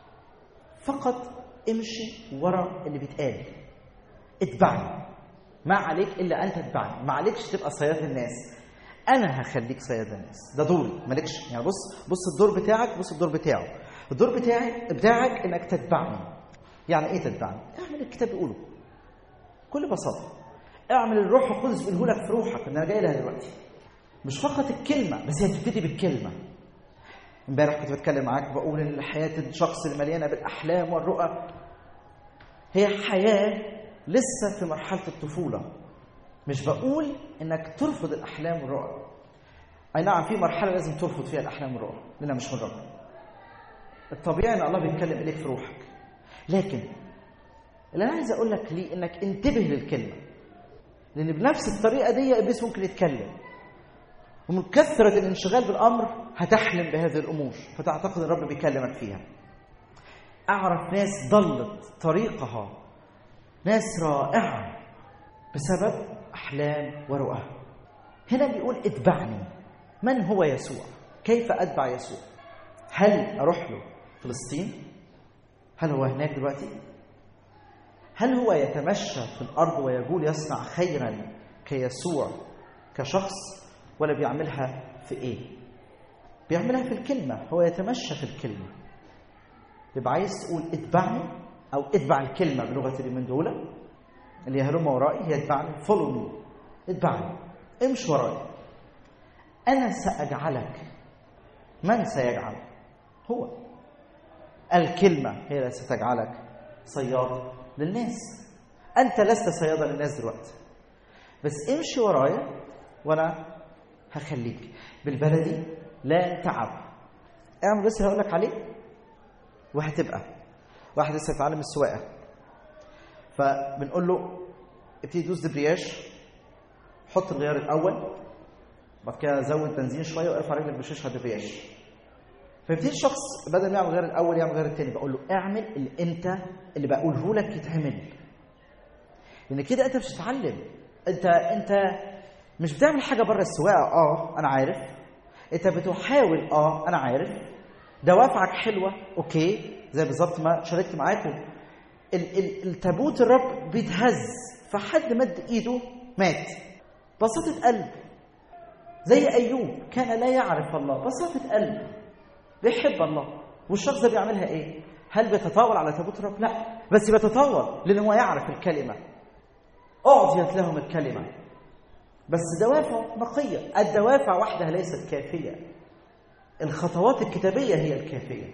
فقط امشي ورا اللي بيتقال اتبعني ما عليك الا ان تتبعني ما عليكش تبقى صياد الناس انا هخليك صياد الناس ده دوري مالكش يعني بص بص الدور بتاعك بص الدور بتاعه الدور بتاعي بتاعك انك تتبعني يعني ايه تتبعني اعمل الكتاب بيقوله بكل بساطه اعمل الروح القدس بيقوله لك في روحك ان انا جاي لها دلوقتي مش فقط الكلمه بس هي بتبتدي بالكلمه امبارح كنت بتكلم معاك بقول ان حياه الشخص المليانه بالاحلام والرؤى هي حياه لسه في مرحله الطفوله مش بقول انك ترفض الاحلام والرؤى اي نعم في مرحله لازم ترفض فيها الاحلام والرؤى لانها مش من ربنا الطبيعي ان الله بيتكلم اليك في روحك لكن اللي انا عايز اقول لك ليه انك انتبه للكلمه لان بنفس الطريقه دي ابليس ممكن يتكلم ومن كثره الانشغال بالامر هتحلم بهذه الامور فتعتقد الرب بيكلمك فيها اعرف ناس ضلت طريقها ناس رائعه بسبب احلام ورؤى هنا بيقول اتبعني من هو يسوع كيف اتبع يسوع هل اروح له فلسطين هل هو هناك دلوقتي هل هو يتمشى في الارض ويقول يصنع خيرا كيسوع كشخص ولا بيعملها في ايه بيعملها في الكلمه هو يتمشى في الكلمه يبقى عايز تقول اتبعني او اتبع الكلمه بلغه اليومين دول اللي هلم ورائي هي اتبعني فولو مي اتبعني امشي وراي انا ساجعلك من سيجعل هو الكلمه هي التي ستجعلك صياد للناس انت لست صيادا للناس دلوقتي بس امشي ورايا وانا هخليك بالبلدي لا تعب اعمل بس اللي هقول لك عليه وهتبقى واحد لسه يتعلم السواقه فبنقول له ابتدي دوس دبرياج حط الغيار الاول بعد كده زود بنزين شويه وارفع رجلك بشيش على الدبرياج فيبتدي الشخص بدل ما يعمل الغيار الاول يعمل الغيار الثاني بقول له اعمل اللي انت اللي بقوله لك يتعمل لان كده انت مش هتتعلم انت انت مش بتعمل حاجه بره السواقه اه انا عارف انت بتحاول اه انا عارف دوافعك حلوه اوكي زي بالظبط ما شاركت معاكم ال- ال- التابوت الرب بيتهز فحد مد ايده مات بساطه قلب زي ايوب كان لا يعرف الله بساطه قلب بيحب الله والشخص ده بيعملها ايه هل بيتطاول على تابوت الرب لا بس بيتطاول لان هو يعرف الكلمه اعطيت لهم الكلمه بس دوافع نقيه الدوافع وحدها ليست كافيه الخطوات الكتابيه هي الكافيه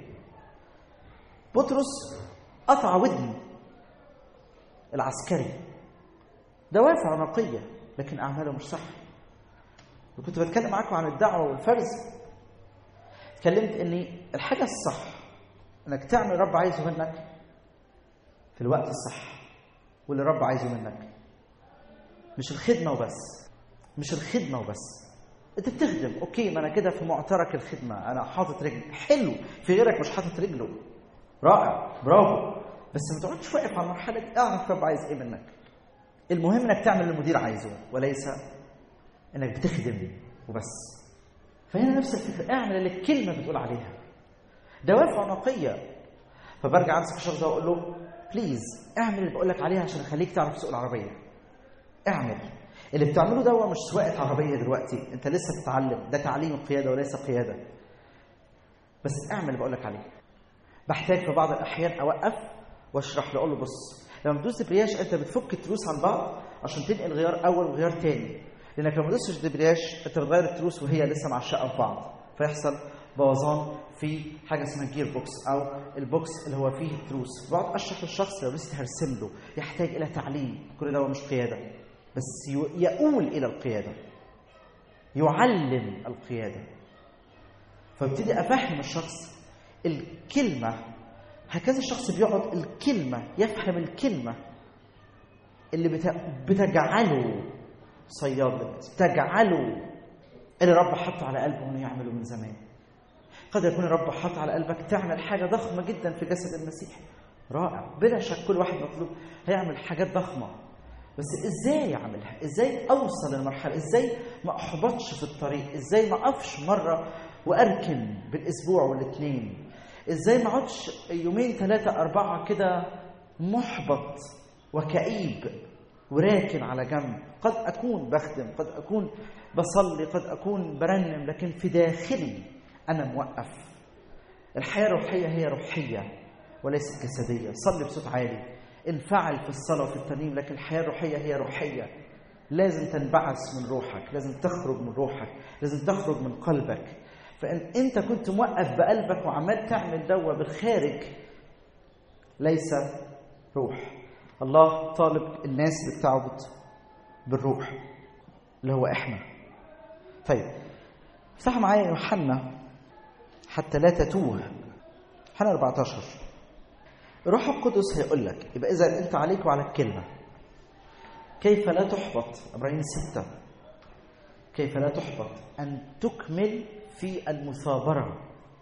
بطرس قطع ودن العسكري دوافع نقيه لكن اعماله مش صح وكنت بتكلم معاكم عن الدعوه والفرز اتكلمت ان الحاجه الصح انك تعمل الرب عايزه منك في الوقت الصح واللي الرب عايزه منك مش الخدمه وبس مش الخدمه وبس انت بتخدم اوكي ما انا كده في معترك الخدمه انا حاطط رجل حلو في غيرك مش حاطط رجله رائع برافو بس ما تقعدش واقف على المرحله دي اعرف الرب عايز ايه منك المهم انك تعمل اللي المدير عايزه وليس انك بتخدم وبس فهنا نفس الفكره اعمل اللي الكلمه بتقول عليها دوافع نقيه فبرجع امسك الشخص ده واقول له بليز اعمل اللي بقول لك عليها عشان اخليك تعرف تسوق العربيه اعمل اللي بتعمله ده هو مش سواقه عربيه دلوقتي انت لسه بتتعلم ده تعليم قياده وليس قياده بس اعمل اللي بقول لك عليه بحتاج في بعض الاحيان اوقف واشرح له اقول له بص لما بتدوس دبرياج انت بتفك التروس عن بعض عشان تنقل غيار اول وغيار تاني لانك لما تدوسش دبرياج انت بتغير التروس وهي لسه معشقه في بعض فيحصل بوظان في حاجه اسمها جير بوكس او البوكس اللي هو فيه التروس بقعد اشرح للشخص لو لسه هرسم له يحتاج الى تعليم كل ده هو مش قياده بس يؤول الى القياده يعلم القياده فابتدي افهم الشخص الكلمه هكذا الشخص بيقعد الكلمه يفهم الكلمه اللي بتجعله صياد للناس تجعله اللي رب حطه على قلبه انه يعمله من زمان قد يكون الرب حط على قلبك تعمل حاجه ضخمه جدا في جسد المسيح رائع بلا شك كل واحد مطلوب هيعمل حاجات ضخمه بس ازاي يعملها ازاي اوصل للمرحله ازاي ما احبطش في الطريق ازاي ما اقفش مره واركن بالاسبوع والاثنين ازاي ما اقعدش يومين ثلاثه اربعه كده محبط وكئيب وراكن على جنب قد اكون بخدم قد اكون بصلي قد اكون برنم لكن في داخلي انا موقف الحياه الروحيه هي روحيه وليست جسديه صلي بصوت عالي انفعل في الصلاه وفي الترنيم لكن الحياه الروحيه هي روحيه لازم تنبعث من روحك لازم تخرج من روحك لازم تخرج من قلبك فان انت كنت موقف بقلبك وعمال تعمل دوا بالخارج ليس روح الله طالب الناس اللي بتعبد بالروح اللي هو احنا طيب افتحوا معايا يوحنا حتى لا تتوه يوحنا 14 الروح القدس هيقول لك يبقى اذا انت عليك وعلى الكلمه كيف لا تحبط ابراهيم ستة كيف لا تحبط ان تكمل في المثابره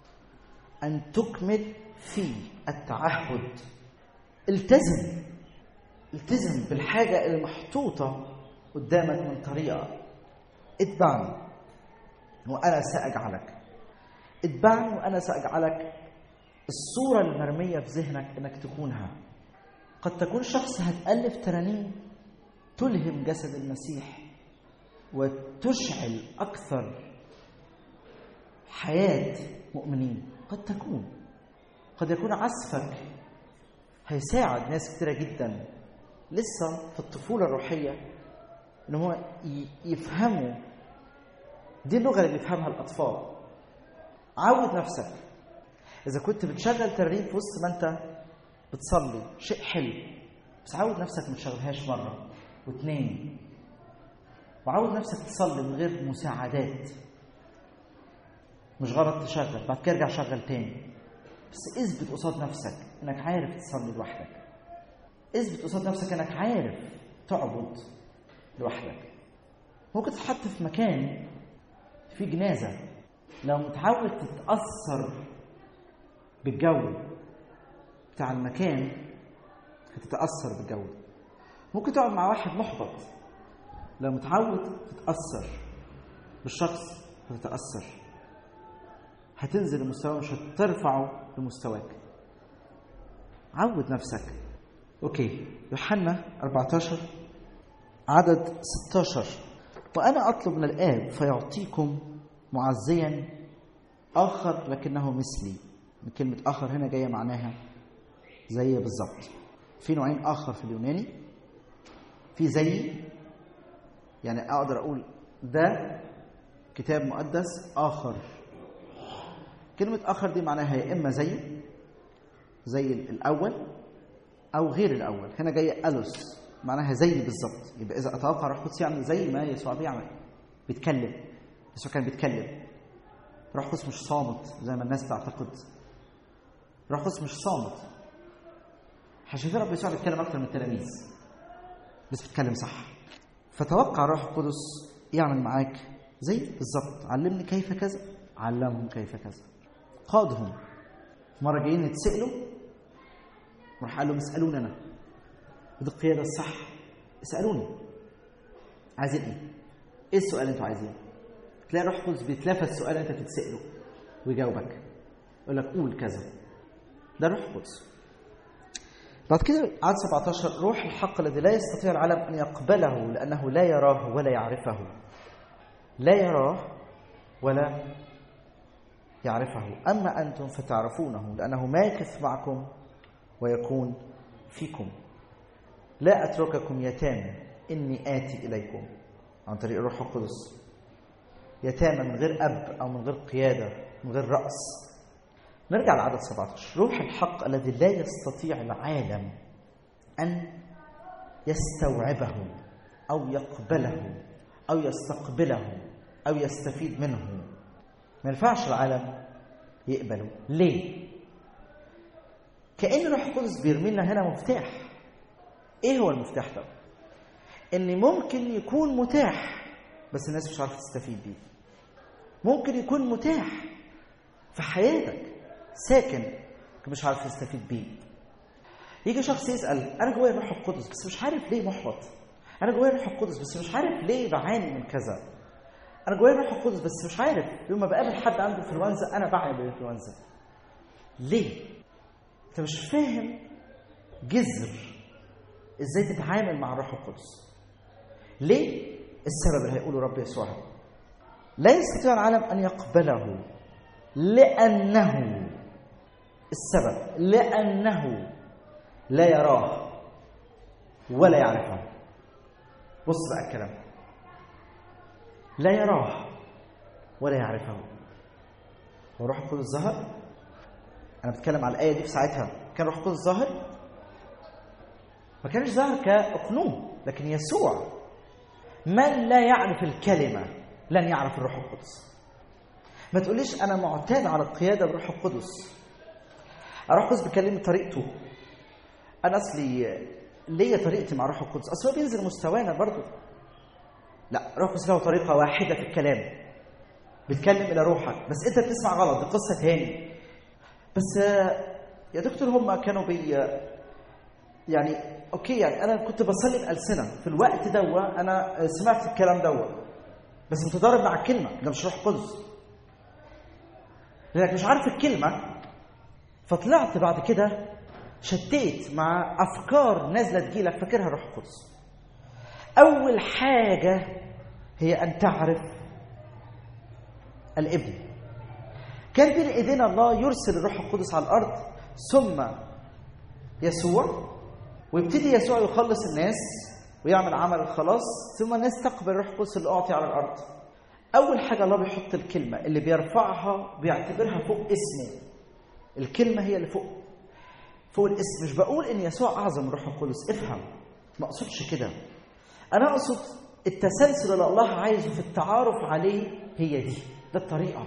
ان تكمل في التعهد التزم التزم بالحاجه المحطوطه قدامك من طريقه اتبعني وانا ساجعلك اتبعني وانا ساجعلك الصوره المرميه في ذهنك انك تكونها قد تكون شخص هتالف ترانيم تلهم جسد المسيح وتشعل اكثر حياه مؤمنين قد تكون قد يكون عزفك هيساعد ناس كتيره جدا لسه في الطفوله الروحيه ان هو يفهموا دي اللغه اللي بيفهمها الاطفال عود نفسك اذا كنت بتشغل ترنيم في وسط ما انت بتصلي شيء حلو بس عود نفسك ما تشغلهاش مره واثنين وعود نفسك تصلي من غير مساعدات مش غلط تشغل بعد كده ارجع شغل تاني بس اثبت قصاد نفسك انك عارف تصلي لوحدك اثبت قصاد نفسك انك عارف تعبد لوحدك ممكن تتحط في مكان في جنازه لو متعود تتاثر بالجو بتاع المكان هتتاثر بالجو ممكن تقعد مع واحد محبط لو متعود تتاثر بالشخص هتتاثر هتنزل لمستواه مش هترفعه لمستواك عود نفسك اوكي يوحنا 14 عدد 16 وانا اطلب من الاب فيعطيكم معزيا اخر لكنه مثلي من كلمه اخر هنا جايه معناها زي بالظبط في نوعين اخر في اليوناني في زي يعني اقدر اقول ده كتاب مقدس اخر كلمه اخر دي معناها يا اما زي زي الاول او غير الاول هنا جايه الوس معناها زي بالظبط يبقى اذا اتوقع روح القدس يعمل زي ما يسوع بيعمل بيتكلم يسوع كان بيتكلم روح القدس مش صامت زي ما الناس تعتقد روح القدس مش صامت شايفين رب يسوع بيتكلم اكتر من التلاميذ بس بيتكلم صح فتوقع الروح القدس يعمل معاك زي بالظبط علمني كيف كذا علمهم كيف كذا قادهم مرة جايين يتسألوا وراح قال لهم اسألوني أنا ودي القيادة الصح اسألوني عايزين إيه؟ إيه السؤال اللي أنتوا عايزينه؟ تلاقي الروح القدس بيتلافى السؤال اللي أنت بتتسأله ويجاوبك يقول لك قول كذا ده الروح القدس بعد كده عدد 17 روح الحق الذي لا يستطيع العالم أن يقبله لأنه لا يراه ولا يعرفه لا يراه ولا يعرفه أما أنتم فتعرفونه لأنه ماكث معكم ويكون فيكم لا أترككم يتامى إني آتي إليكم عن طريق الروح القدس يتامى من غير اب او من غير قياده من غير راس نرجع لعدد 17 روح الحق الذي لا يستطيع العالم ان يستوعبه او يقبله او يستقبله او يستفيد منه ما ينفعش العالم يقبله ليه كأن الروح القدس بيرمي لنا هنا مفتاح ايه هو المفتاح ده ان ممكن يكون متاح بس الناس مش عارفه تستفيد بيه ممكن يكون متاح في حياتك ساكن مش عارف تستفيد بيه يجي شخص يسال انا جوايا الروح القدس بس مش عارف ليه محبط انا جوايا الروح القدس بس مش عارف ليه بعاني من كذا انا جوايا الروح القدس بس مش عارف يوم ما بقابل حد عنده انفلونزا انا بعاني بالانفلونزا ليه انت مش فاهم جذر ازاي تتعامل مع الروح القدس ليه السبب اللي هيقوله رب يسوع لا يستطيع العالم ان يقبله لانه السبب لانه لا يراه ولا يعرفه بص بقى الكلام لا يراه ولا يعرفه هو روح القدس ظهر انا بتكلم على الايه دي في ساعتها كان روح القدس ظاهر ما كانش ظاهر كاقنوم لكن يسوع من لا يعرف الكلمه لن يعرف الروح القدس ما تقوليش انا معتاد على القياده بالروح القدس الروح القدس بيكلمني طريقته انا اصلي ليا طريقتي مع الروح القدس اصل هو بينزل مستوانا برضه لا الروح القدس له طريقه واحده في الكلام بيتكلم الى روحك بس انت بتسمع غلط دي قصه تاني بس يا دكتور هم كانوا بي يعني اوكي يعني انا كنت بصلي بألسنة في الوقت دوا انا سمعت الكلام دوا بس متضارب مع الكلمة ده مش روح قدس لانك مش عارف الكلمة فطلعت بعد كده شتيت مع افكار نازله تجيلك فاكرها روح القدس اول حاجه هي ان تعرف الابن كان بين ايدينا الله يرسل الروح القدس على الارض ثم يسوع ويبتدي يسوع يخلص الناس ويعمل عمل الخلاص ثم الناس تقبل الروح القدس اللي اعطي على الارض اول حاجه الله بيحط الكلمه اللي بيرفعها بيعتبرها فوق اسمه الكلمه هي اللي فوق فوق الاسم مش بقول ان يسوع اعظم من الروح القدس افهم ما اقصدش كده انا اقصد التسلسل اللي الله عايزه في التعارف عليه هي دي ده الطريقه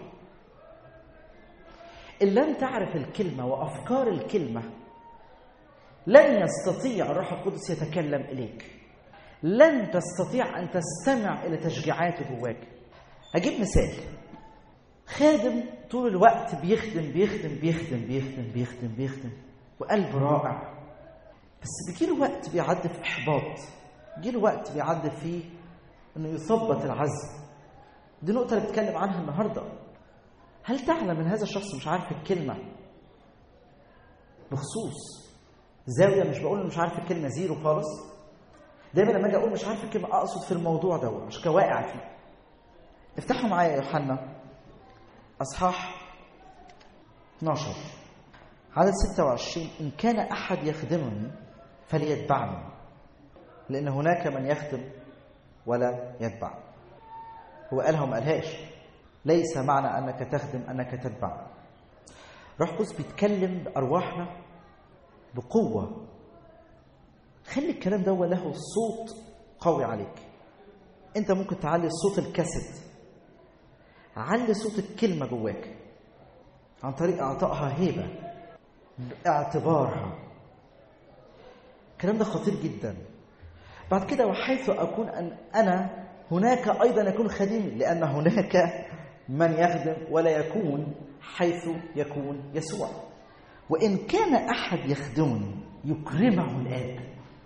ان لم تعرف الكلمه وافكار الكلمه لن يستطيع الروح القدس يتكلم اليك لن تستطيع ان تستمع الى تشجيعاته جواك اجيب مثال خادم طول الوقت بيخدم بيخدم بيخدم بيخدم بيخدم بيخدم وقلب رائع بس بيجيله وقت بيعدي في احباط بيجيله وقت بيعدي فيه انه يثبط العزم دي النقطة اللي بتكلم عنها النهاردة هل تعلم ان هذا الشخص مش عارف الكلمة بخصوص زاوية مش بقول مش عارف الكلمة زيرو خالص دايما لما اجي اقول مش عارف الكلمة اقصد في الموضوع ده مش كواقع فيه افتحوا معايا يا يوحنا اصحاح 12 عدد 26 إن كان أحد يخدمني فليتبعني لأن هناك من يخدم ولا يتبع هو قالها وما قالهاش ليس معنى أنك تخدم أنك تتبع روح قدس بيتكلم بأرواحنا بقوة خلي الكلام ده له صوت قوي عليك انت ممكن تعلي صوت الكاسيت علي صوت الكلمة جواك عن طريق اعطائها هيبه باعتبارها الكلام ده خطير جدا بعد كده وحيث أكون أن أنا هناك أيضا يكون خادمي لأن هناك من يخدم ولا يكون حيث يكون يسوع وإن كان أحد يخدمني يكرمه الآب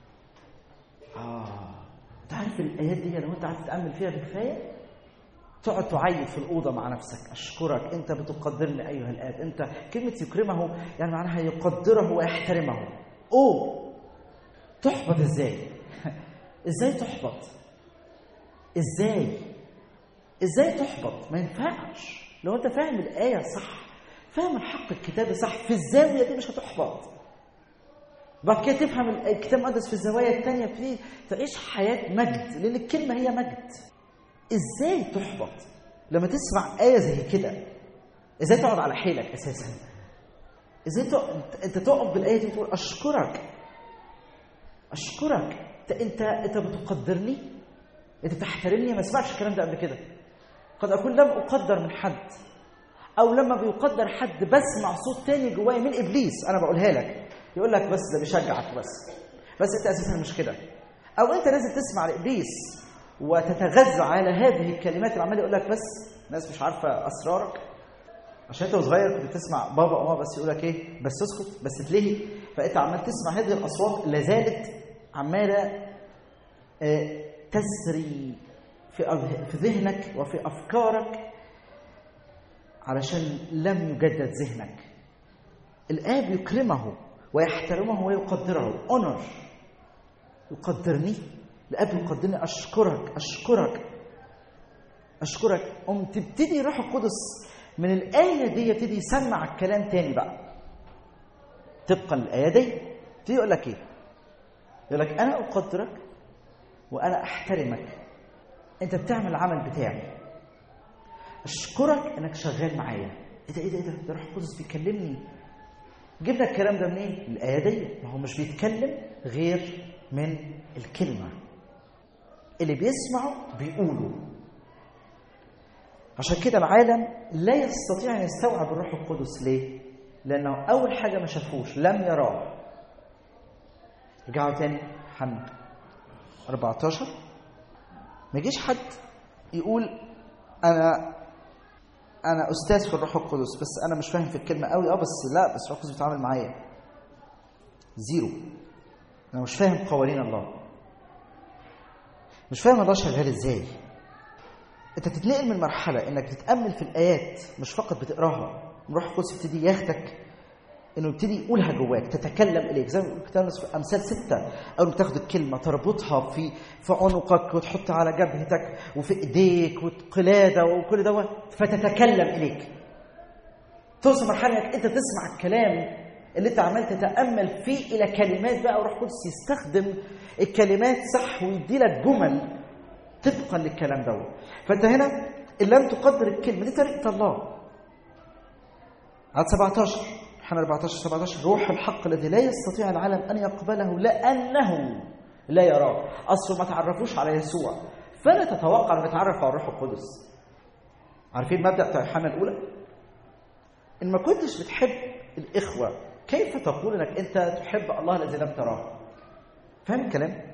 آه تعرف الآيات دي لو أنت عايز تتأمل فيها بكفاية تقعد تعيط في الأوضة مع نفسك أشكرك أنت بتقدرني أيها الآب أنت كلمة يكرمه يعني معناها يقدره ويحترمه أوه تحبط إزاي؟ إزاي تحبط؟ إزاي؟ إزاي تحبط؟ ما ينفعش لو أنت فاهم الآية صح فاهم الحق الكتابي صح في الزاوية دي مش هتحبط بعد كده تفهم الكتاب المقدس في الزوايا الثانية في تعيش حياة مجد لأن الكلمة هي مجد ازاي تحبط لما تسمع آية زي كده ازاي تقعد على حيلك اساسا ازاي تقعد انت تقف بالايه دي وتقول اشكرك اشكرك انت انت انت بتقدرني انت تحترمني ما سمعتش الكلام ده قبل كده قد اكون لم اقدر من حد او لما بيقدر حد بسمع صوت تاني جوايا من ابليس انا بقولها لك يقول لك بس ده بيشجعك بس بس انت اساسا مش كده او انت لازم تسمع لابليس وتتغذى على هذه الكلمات اللي عمال يقول لك بس ناس مش عارفه اسرارك عشان انت وصغير كنت تسمع بابا وماما بس يقول لك ايه بس اسكت بس تلهي فانت عمال تسمع هذه الاصوات لا زالت عماله آه، تسري في أذه- في ذهنك وفي افكارك علشان لم يجدد ذهنك الاب يكرمه ويحترمه ويقدره اونر يقدرني الاب يقدرني اشكرك اشكرك اشكرك قم تبتدي روح القدس من الايه دي يبتدي يسمع الكلام تاني بقى طبقا للايه دي يبتدي يقول لك ايه يقول لك انا اقدرك وانا احترمك انت بتعمل العمل بتاعي اشكرك انك شغال معايا ايه ده ايه ده ايه ده ده روح القدس بيكلمني جبنا الكلام ده منين الايه دي ما هو مش بيتكلم غير من الكلمه اللي بيسمعه بيقوله عشان كده العالم لا يستطيع ان يستوعب الروح القدس ليه؟ لانه اول حاجه ما شافوش لم يراه. رجعوا تاني حنا 14 ما يجيش حد يقول انا انا استاذ في الروح القدس بس انا مش فاهم في الكلمه قوي اه بس لا بس الروح القدس بيتعامل معايا زيرو انا مش فاهم قوانين الله مش فاهم الله شغال ازاي انت تتنقل من مرحله انك تتامل في الايات مش فقط بتقراها الروح القدس يبتدي ياخدك انه يبتدي يقولها جواك تتكلم اليك زي ما بيقول كتاب في امثال سته اول ما تاخد الكلمه تربطها في في عنقك وتحطها على جبهتك وفي ايديك وقلاده وكل دوت فتتكلم اليك توصل مرحله انك انت تسمع الكلام اللي انت عمال تتامل فيه الى كلمات بقى وروح القدس يستخدم الكلمات صح ويدي لك جمل طبقا للكلام دوت فانت هنا ان لم تقدر الكلمه دي طريقه الله عدد 17 حنا 14 17 روح الحق الذي لا يستطيع العالم ان يقبله لانه لا يراه اصله ما تعرفوش على يسوع فلا تتوقع ان تتعرف على الروح القدس عارفين مبدا بتاع يوحنا الاولى ان ما كنتش بتحب الاخوه كيف تقول انك انت تحب الله الذي لم تراه فاهم الكلام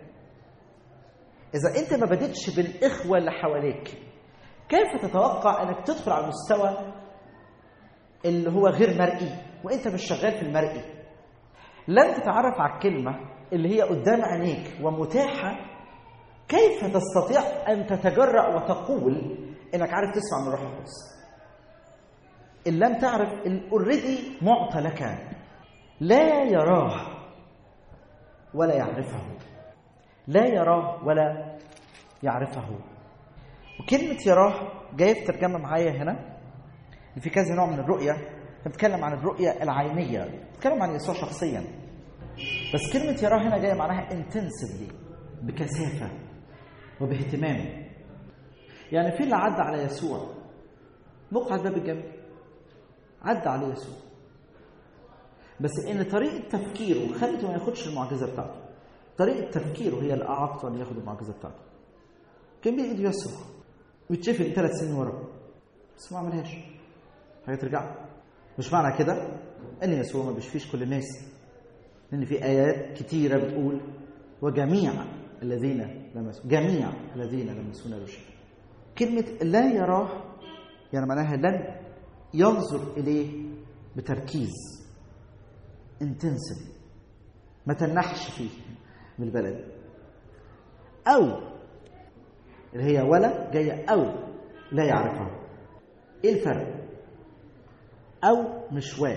اذا انت ما بدتش بالاخوه اللي حواليك كيف تتوقع انك تدخل على المستوى اللي هو غير مرئي وانت مش شغال في المرئي لن تتعرف على الكلمه اللي هي قدام عينيك ومتاحه كيف تستطيع ان تتجرأ وتقول انك عارف تسمع من الروح القدس ان لم تعرف اوريدي معطى لك لا يراه ولا يعرفه لا يراه ولا يعرفه وكلمة يراه جاية في ترجمة معايا هنا في كذا نوع من الرؤية بتتكلم عن الرؤية العينية بتتكلم عن يسوع شخصيا بس كلمة يراه هنا جاية معناها intensively بكثافة وباهتمام يعني في اللي عدى على يسوع مقعد باب الجنة عدى عليه يسوع بس ان طريقة تفكيره خلته ما ياخدش المعجزة بتاعته طريقة تفكيره هي اللي أعاقته أن ياخد المعجزة بتاعته كان بإيده يسوع ويتشفي ثلاث سنين ورا بس ما عملهاش حاجة ترجع مش معنى كده ان يسوع ما بيشفيش كل الناس لان في ايات كتيره بتقول وجميع الذين لمسوا جميع الذين لمسونا بالشفاء كلمه لا يراه يعني معناها لن ينظر اليه بتركيز انتنسف ما تنحش فيه من البلد او اللي هي ولا جايه او لا يعرفه ايه الفرق أو مشواه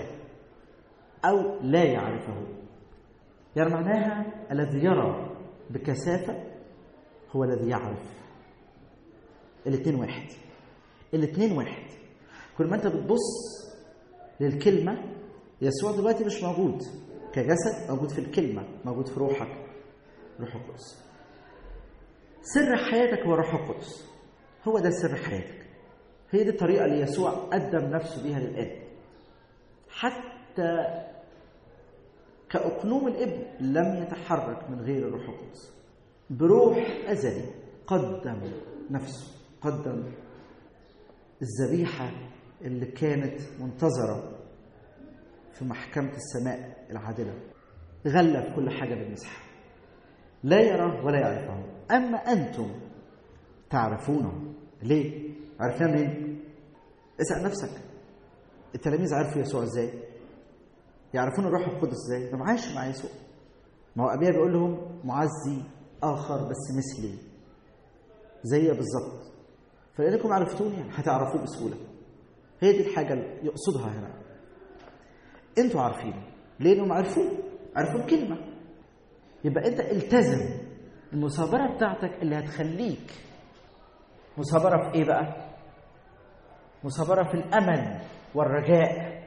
أو لا يعرفه يعني معناها الذي يرى بكثافة هو الذي يعرف الاثنين واحد الاثنين واحد كل ما انت بتبص للكلمة يسوع دلوقتي مش موجود كجسد موجود في الكلمة موجود في روحك روح القدس سر حياتك هو روح القدس هو ده سر حياتك هي دي الطريقة اللي يسوع قدم نفسه بيها للآب حتى كأقنوم الابن لم يتحرك من غير الروح القدس بروح أزلي قدم نفسه قدم الذبيحة اللي كانت منتظرة في محكمة السماء العادلة غلب كل حاجة بالمسحة لا يراه ولا يعرفه أما أنتم تعرفونه ليه؟ عرفناه منين؟ اسأل نفسك التلاميذ عرفوا يسوع ازاي؟ يعرفون الروح القدس ازاي؟ ده عايش مع يسوع ما هو أبيها بيقول لهم معزي آخر بس مثلي زي بالظبط فلأنكم عرفتوني هتعرفوه بسهولة هي دي الحاجة اللي يقصدها هنا انتوا عارفين لأنهم عرفوه عرفوا الكلمة يبقى أنت التزم المثابرة بتاعتك اللي هتخليك مثابرة في إيه بقى؟ مثابرة في الأمل والرجاء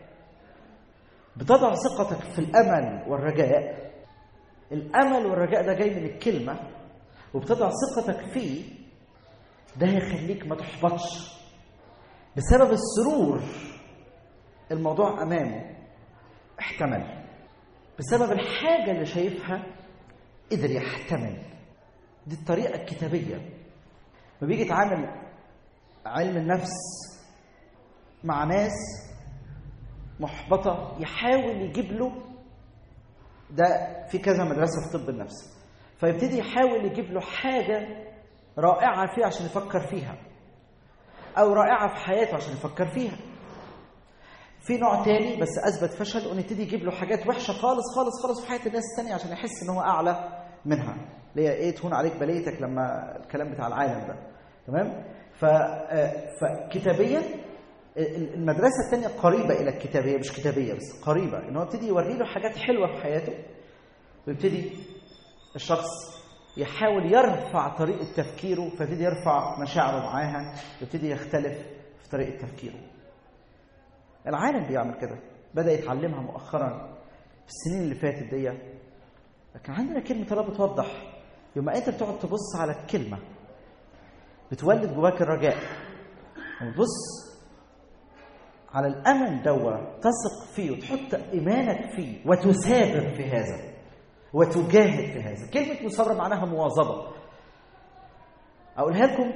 بتضع ثقتك في الأمل والرجاء الأمل والرجاء ده جاي من الكلمة وبتضع ثقتك فيه ده هيخليك ما تحبطش بسبب السرور الموضوع أمامه احتمل بسبب الحاجة اللي شايفها قدر يحتمل دي الطريقة الكتابية ما بيجي يتعامل علم النفس مع ناس محبطة يحاول يجيب له ده في كذا مدرسة في طب النفس فيبتدي يحاول يجيب له حاجة رائعة فيه عشان يفكر فيها أو رائعة في حياته عشان يفكر فيها في نوع تاني بس أثبت فشل ونبتدي يجيب له حاجات وحشة خالص خالص خالص في حياة الناس التانية عشان يحس إن هو أعلى منها اللي هي إيه تهون عليك بليتك لما الكلام بتاع العالم ده تمام ف... فكتابيا المدرسة الثانية قريبة إلى الكتابية مش كتابية بس قريبة إن هو يبتدي يوري له حاجات حلوة في حياته ويبتدي الشخص يحاول يرفع طريقة تفكيره فيبتدي يرفع مشاعره معاها ويبتدي يختلف في طريقة تفكيره العالم بيعمل كده بدأ يتعلمها مؤخرا في السنين اللي فاتت دي لكن عندنا كلمة الله بتوضح يوم ما أنت بتقعد تبص على الكلمة بتولد جواك الرجاء وتبص على الامل دوا تثق فيه وتحط ايمانك فيه وتثابر في هذا وتجاهد في هذا كلمه مثابره معناها مواظبه اقولها لكم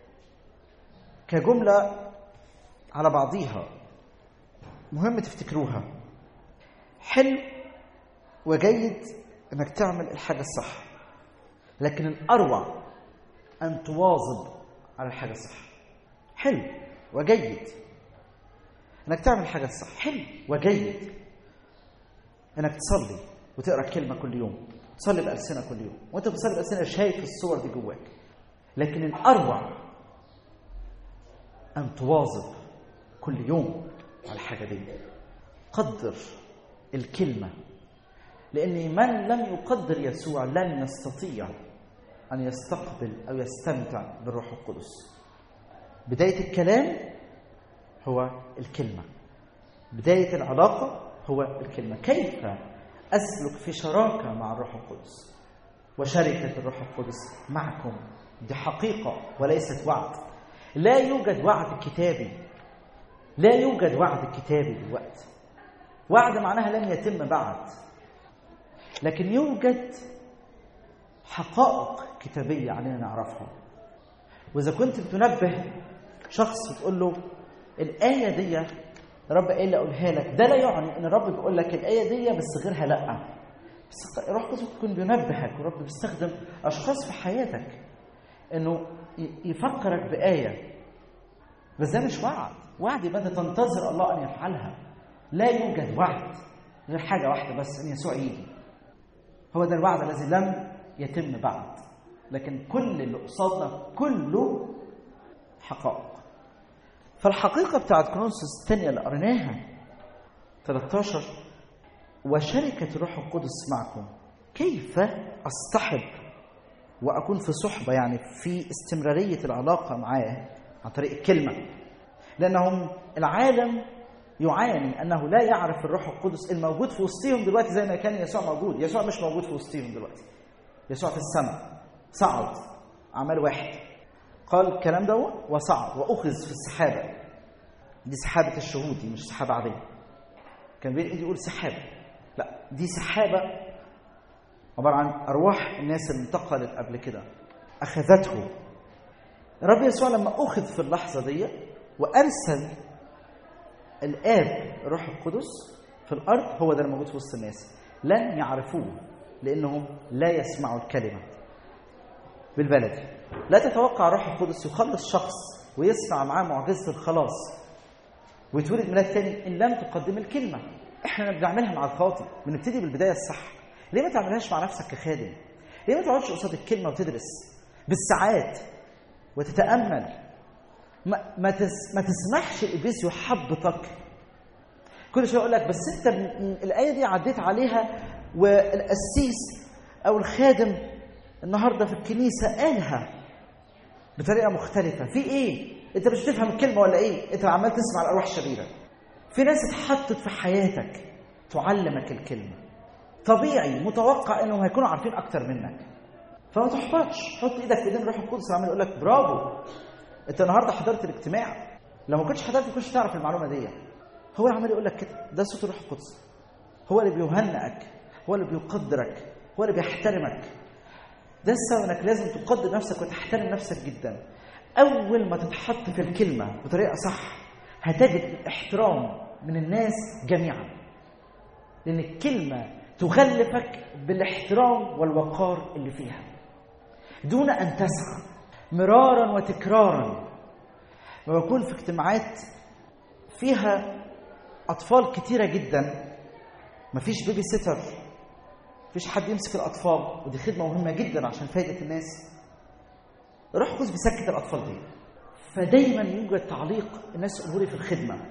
كجمله على بعضيها مهم تفتكروها حلو وجيد انك تعمل الحاجه الصح لكن الاروع ان تواظب على الحاجه الصح حلو وجيد انك تعمل حاجه صح حلو وجيد انك تصلي وتقرا كلمه كل يوم تصلي بألسنة كل يوم وانت بتصلي بألسنة شايف الصور دي جواك لكن الأروع أن تواظب كل يوم على الحاجة دي قدر الكلمة لأن من لم يقدر يسوع لن يستطيع أن يستقبل أو يستمتع بالروح القدس بداية الكلام هو الكلمة بداية العلاقة هو الكلمة كيف أسلك في شراكة مع الروح القدس وشركة الروح القدس معكم دي حقيقة وليست وعد لا يوجد وعد كتابي لا يوجد وعد كتابي دلوقتي وعد معناها لم يتم بعد لكن يوجد حقائق كتابية علينا نعرفها وإذا كنت بتنبه شخص وتقول له الآية دي رب ايه اللي اقولها لك ده لا يعني ان الرب بيقول لك الايه دي بس غيرها لا بس الروح القدس يكون بينبهك والرب بيستخدم اشخاص في حياتك انه يفكرك بايه بس ده مش وعد وعد يبقى انت تنتظر الله ان يفعلها لا يوجد وعد غير حاجه واحده بس ان يسوع يجي هو ده الوعد الذي لم يتم بعد لكن كل اللي قصادنا كله حقائق فالحقيقة بتاعت كرونسوس الثانية اللي قريناها 13 وشركة الروح القدس معكم كيف أصطحب وأكون في صحبة يعني في استمرارية العلاقة معاه عن طريق الكلمة لأنهم العالم يعاني أنه لا يعرف الروح القدس الموجود في وسطهم دلوقتي زي ما كان يسوع موجود يسوع مش موجود في وسطهم دلوقتي يسوع في السماء صعد عمل واحد قال الكلام ده وصعد واخذ في السحابه دي سحابه الشهود دي مش سحابه عاديه كان بيجي يقول سحابه لا دي سحابه عباره عن ارواح الناس اللي انتقلت قبل كده اخذته الرب يسوع لما اخذ في اللحظه دي وارسل الاب الروح القدس في الارض هو ده اللي موجود في وسط الناس لن يعرفوه لانهم لا يسمعوا الكلمه بالبلدي لا تتوقع الروح القدس يخلص شخص ويصنع معاه معجزه الخلاص ويتولد ميلاد تاني ان لم تقدم الكلمه احنا بنعملها مع الخاطئ بنبتدي بالبدايه الصح ليه ما تعملهاش مع نفسك كخادم ليه ما تقعدش قصاد الكلمه وتدرس بالساعات وتتامل ما, ما, تس ما تسمحش ابليس يحبطك كل شويه يقول لك بس انت الايه دي عديت عليها والقسيس او الخادم النهارده في الكنيسه قالها بطريقه مختلفه في ايه انت مش بتفهم الكلمه ولا ايه انت عمال تسمع الارواح الشريره في ناس اتحطت في حياتك تعلمك الكلمه طبيعي متوقع انهم هيكونوا عارفين اكتر منك فما تحبطش حط ايدك في ايدين الروح القدس عمال يقول لك برافو انت النهارده حضرت الاجتماع لو ما كنتش حضرت ما كنتش تعرف المعلومه دي هو اللي عمال يقول لك كده ده صوت الروح القدس هو اللي بيهنئك هو اللي بيقدرك هو اللي بيحترمك ده السبب انك لازم تقدر نفسك وتحترم نفسك جدا اول ما تتحط في الكلمه بطريقه صح هتجد الاحترام من الناس جميعا لان الكلمه تغلفك بالاحترام والوقار اللي فيها دون ان تسعى مرارا وتكرارا لما بكون في اجتماعات فيها اطفال كتيره جدا مفيش بيبي سيتر مفيش حد يمسك الاطفال ودي خدمه مهمه جدا عشان فايده الناس روح قدس بيسكت الاطفال دي فدايما يوجد تعليق الناس يقولوا لي في الخدمه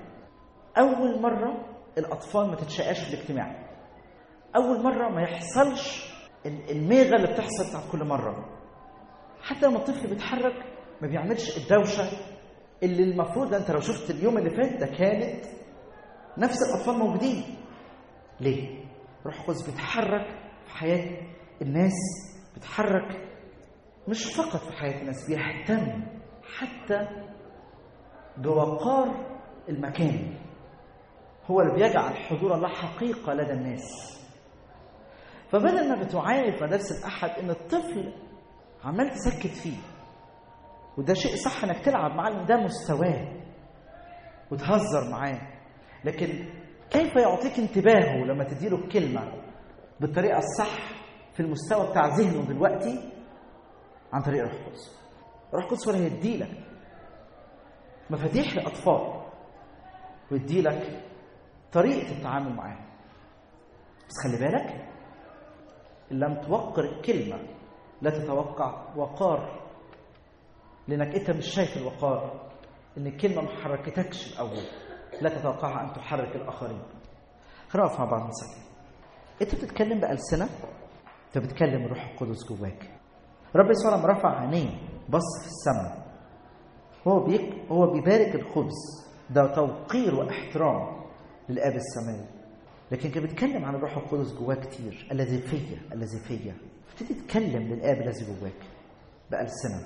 اول مره الاطفال ما تتشقاش في الاجتماع اول مره ما يحصلش الميغه اللي بتحصل بتاعت كل مره حتى لما الطفل بيتحرك ما بيعملش الدوشه اللي المفروض انت لو شفت اليوم اللي فات ده كانت نفس الاطفال موجودين ليه روح القدس بيتحرك في حياه الناس بيتحرك مش فقط في حياه الناس بيهتم حتى بوقار المكان هو اللي بيجعل حضور الله حقيقه لدى الناس فبدل ما بتعاني في مدارس الاحد ان الطفل عمال تسكت فيه وده شيء صح انك تلعب معاه لان ده مستواه وتهزر معاه لكن كيف يعطيك انتباهه لما تديله الكلمه بالطريقه الصح في المستوى بتاع ذهنه دلوقتي عن طريق روح القدس روح القدس هو اللي هيديلك مفاتيح لاطفال ويديلك طريقه التعامل معاه بس خلي بالك ان لم توقر الكلمه لا تتوقع وقار لانك انت مش شايف الوقار ان الكلمه ما حركتكش الاول لا تتوقعها ان تحرك الاخرين خلينا نقف مع بعض نصلي انت بتتكلم بالسنه انت بتكلم الروح القدس جواك رب يسوع لما رفع عينيه بص في السماء هو بيك هو بيبارك الخبز ده توقير واحترام للاب السماوي لكن كان بيتكلم عن الروح القدس جواه كتير الذي فيا الذي فيا ابتدي تتكلم للاب الذي جواك بألسنة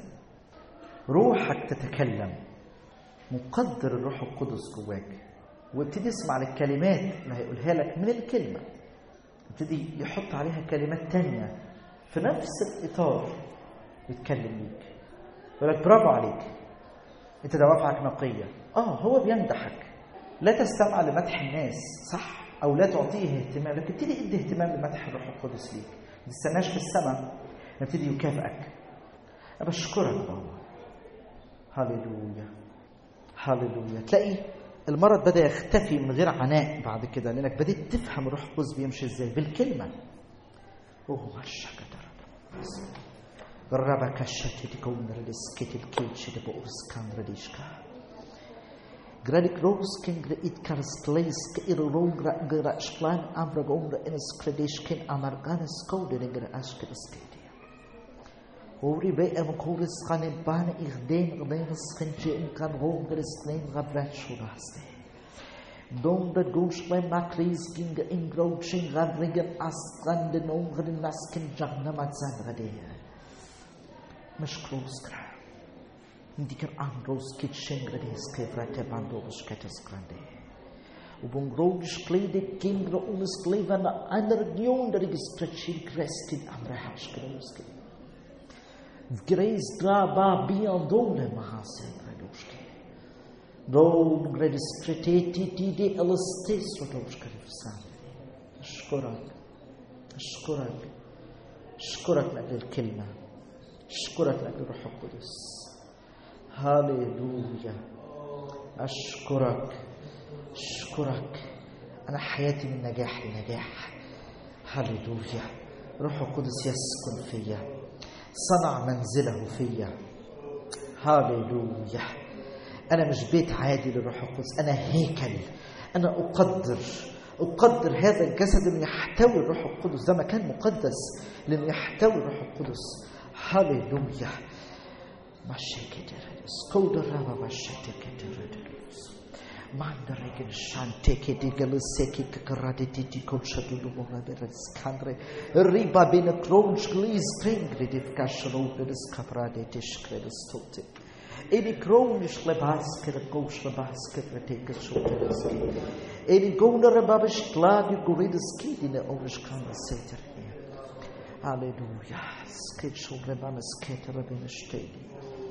روحك تتكلم مقدر الروح القدس جواك وابتدي اسمع الكلمات اللي هيقولها لك من الكلمة ابتدي يحط عليها كلمات تانية في نفس الإطار يتكلم ليك يقول لك برافو عليك انت دوافعك نقية اه هو بيمدحك لا تستمع لمدح الناس صح او لا تعطيه اهتمام لكن ابتدي ادي اهتمام لمدح الروح القدس ليك ما تستناش في السماء يبتدي يكافئك أبشكرك بابا هللويا هللويا تلاقي المرض بدا يختفي من غير عناء بعد كده لانك بديت تفهم الروح القدس بيمشي ازاي بالكلمه اوه الشكتر ربك الشتت رلسكت الكيتش بأورس كان رديشكا Gradik roskin it karstleisk ir rongra gra splan amra gongra enes kredishkin amarganes koderinger askreskedia. Ori be em koris kan en ban ich den renes kinche in kan rongres nein rabrat shuraste. Don dat gonsplan makris ging in grootsin radrigen astrande nongren naskin jagnamat zangrade. Mishklos kra. Indiker andros kitschengre des kevrate bandos ketes grande. Och om rådskledet gimra omesklevande andra region där det stretching krestin andra härskroske. Grejs draba biandole mahase gradoske. Ron gredistreteti tidi elastes rodoske rifsan. أشكرك أشكرك أشكرك لأجل الكلمة أشكرك لأجل الروح القدس هاليلويا أشكرك أشكرك أنا حياتي من نجاح لنجاح هاليلويا روح القدس يسكن فيا صنع منزله فيا هاليلويا أنا مش بيت عادي للروح القدس أنا هيكل أنا أقدر أقدر هذا الجسد أنه يحتوي الروح القدس ده مكان مقدس لأنه يحتوي الروح القدس هاليلويا Skåder rava vashete keteredus. Manda regen shante kete geluseki kakarade titi kolshadu lumona beres kandre. Riba bene kronsch glis tengre div kashalo beres kaprade tishkredes tote. Eni kronisch lebaske de gosh lebaske reteke shotereski. Eni gona rebabish gladi gurides kidine ovish kanda seter. Halleluja. Sketchul rebanes ketere bene stedi.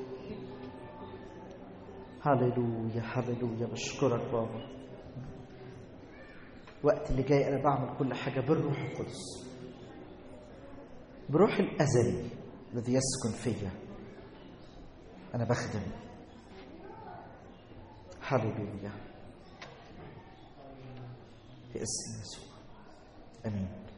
هللويا هللويا بشكرك بابا وقت اللي جاي انا بعمل كل حاجه بالروح القدس بروح الازلي الذي يسكن فيا انا بخدم هللويا باسم يسوع امين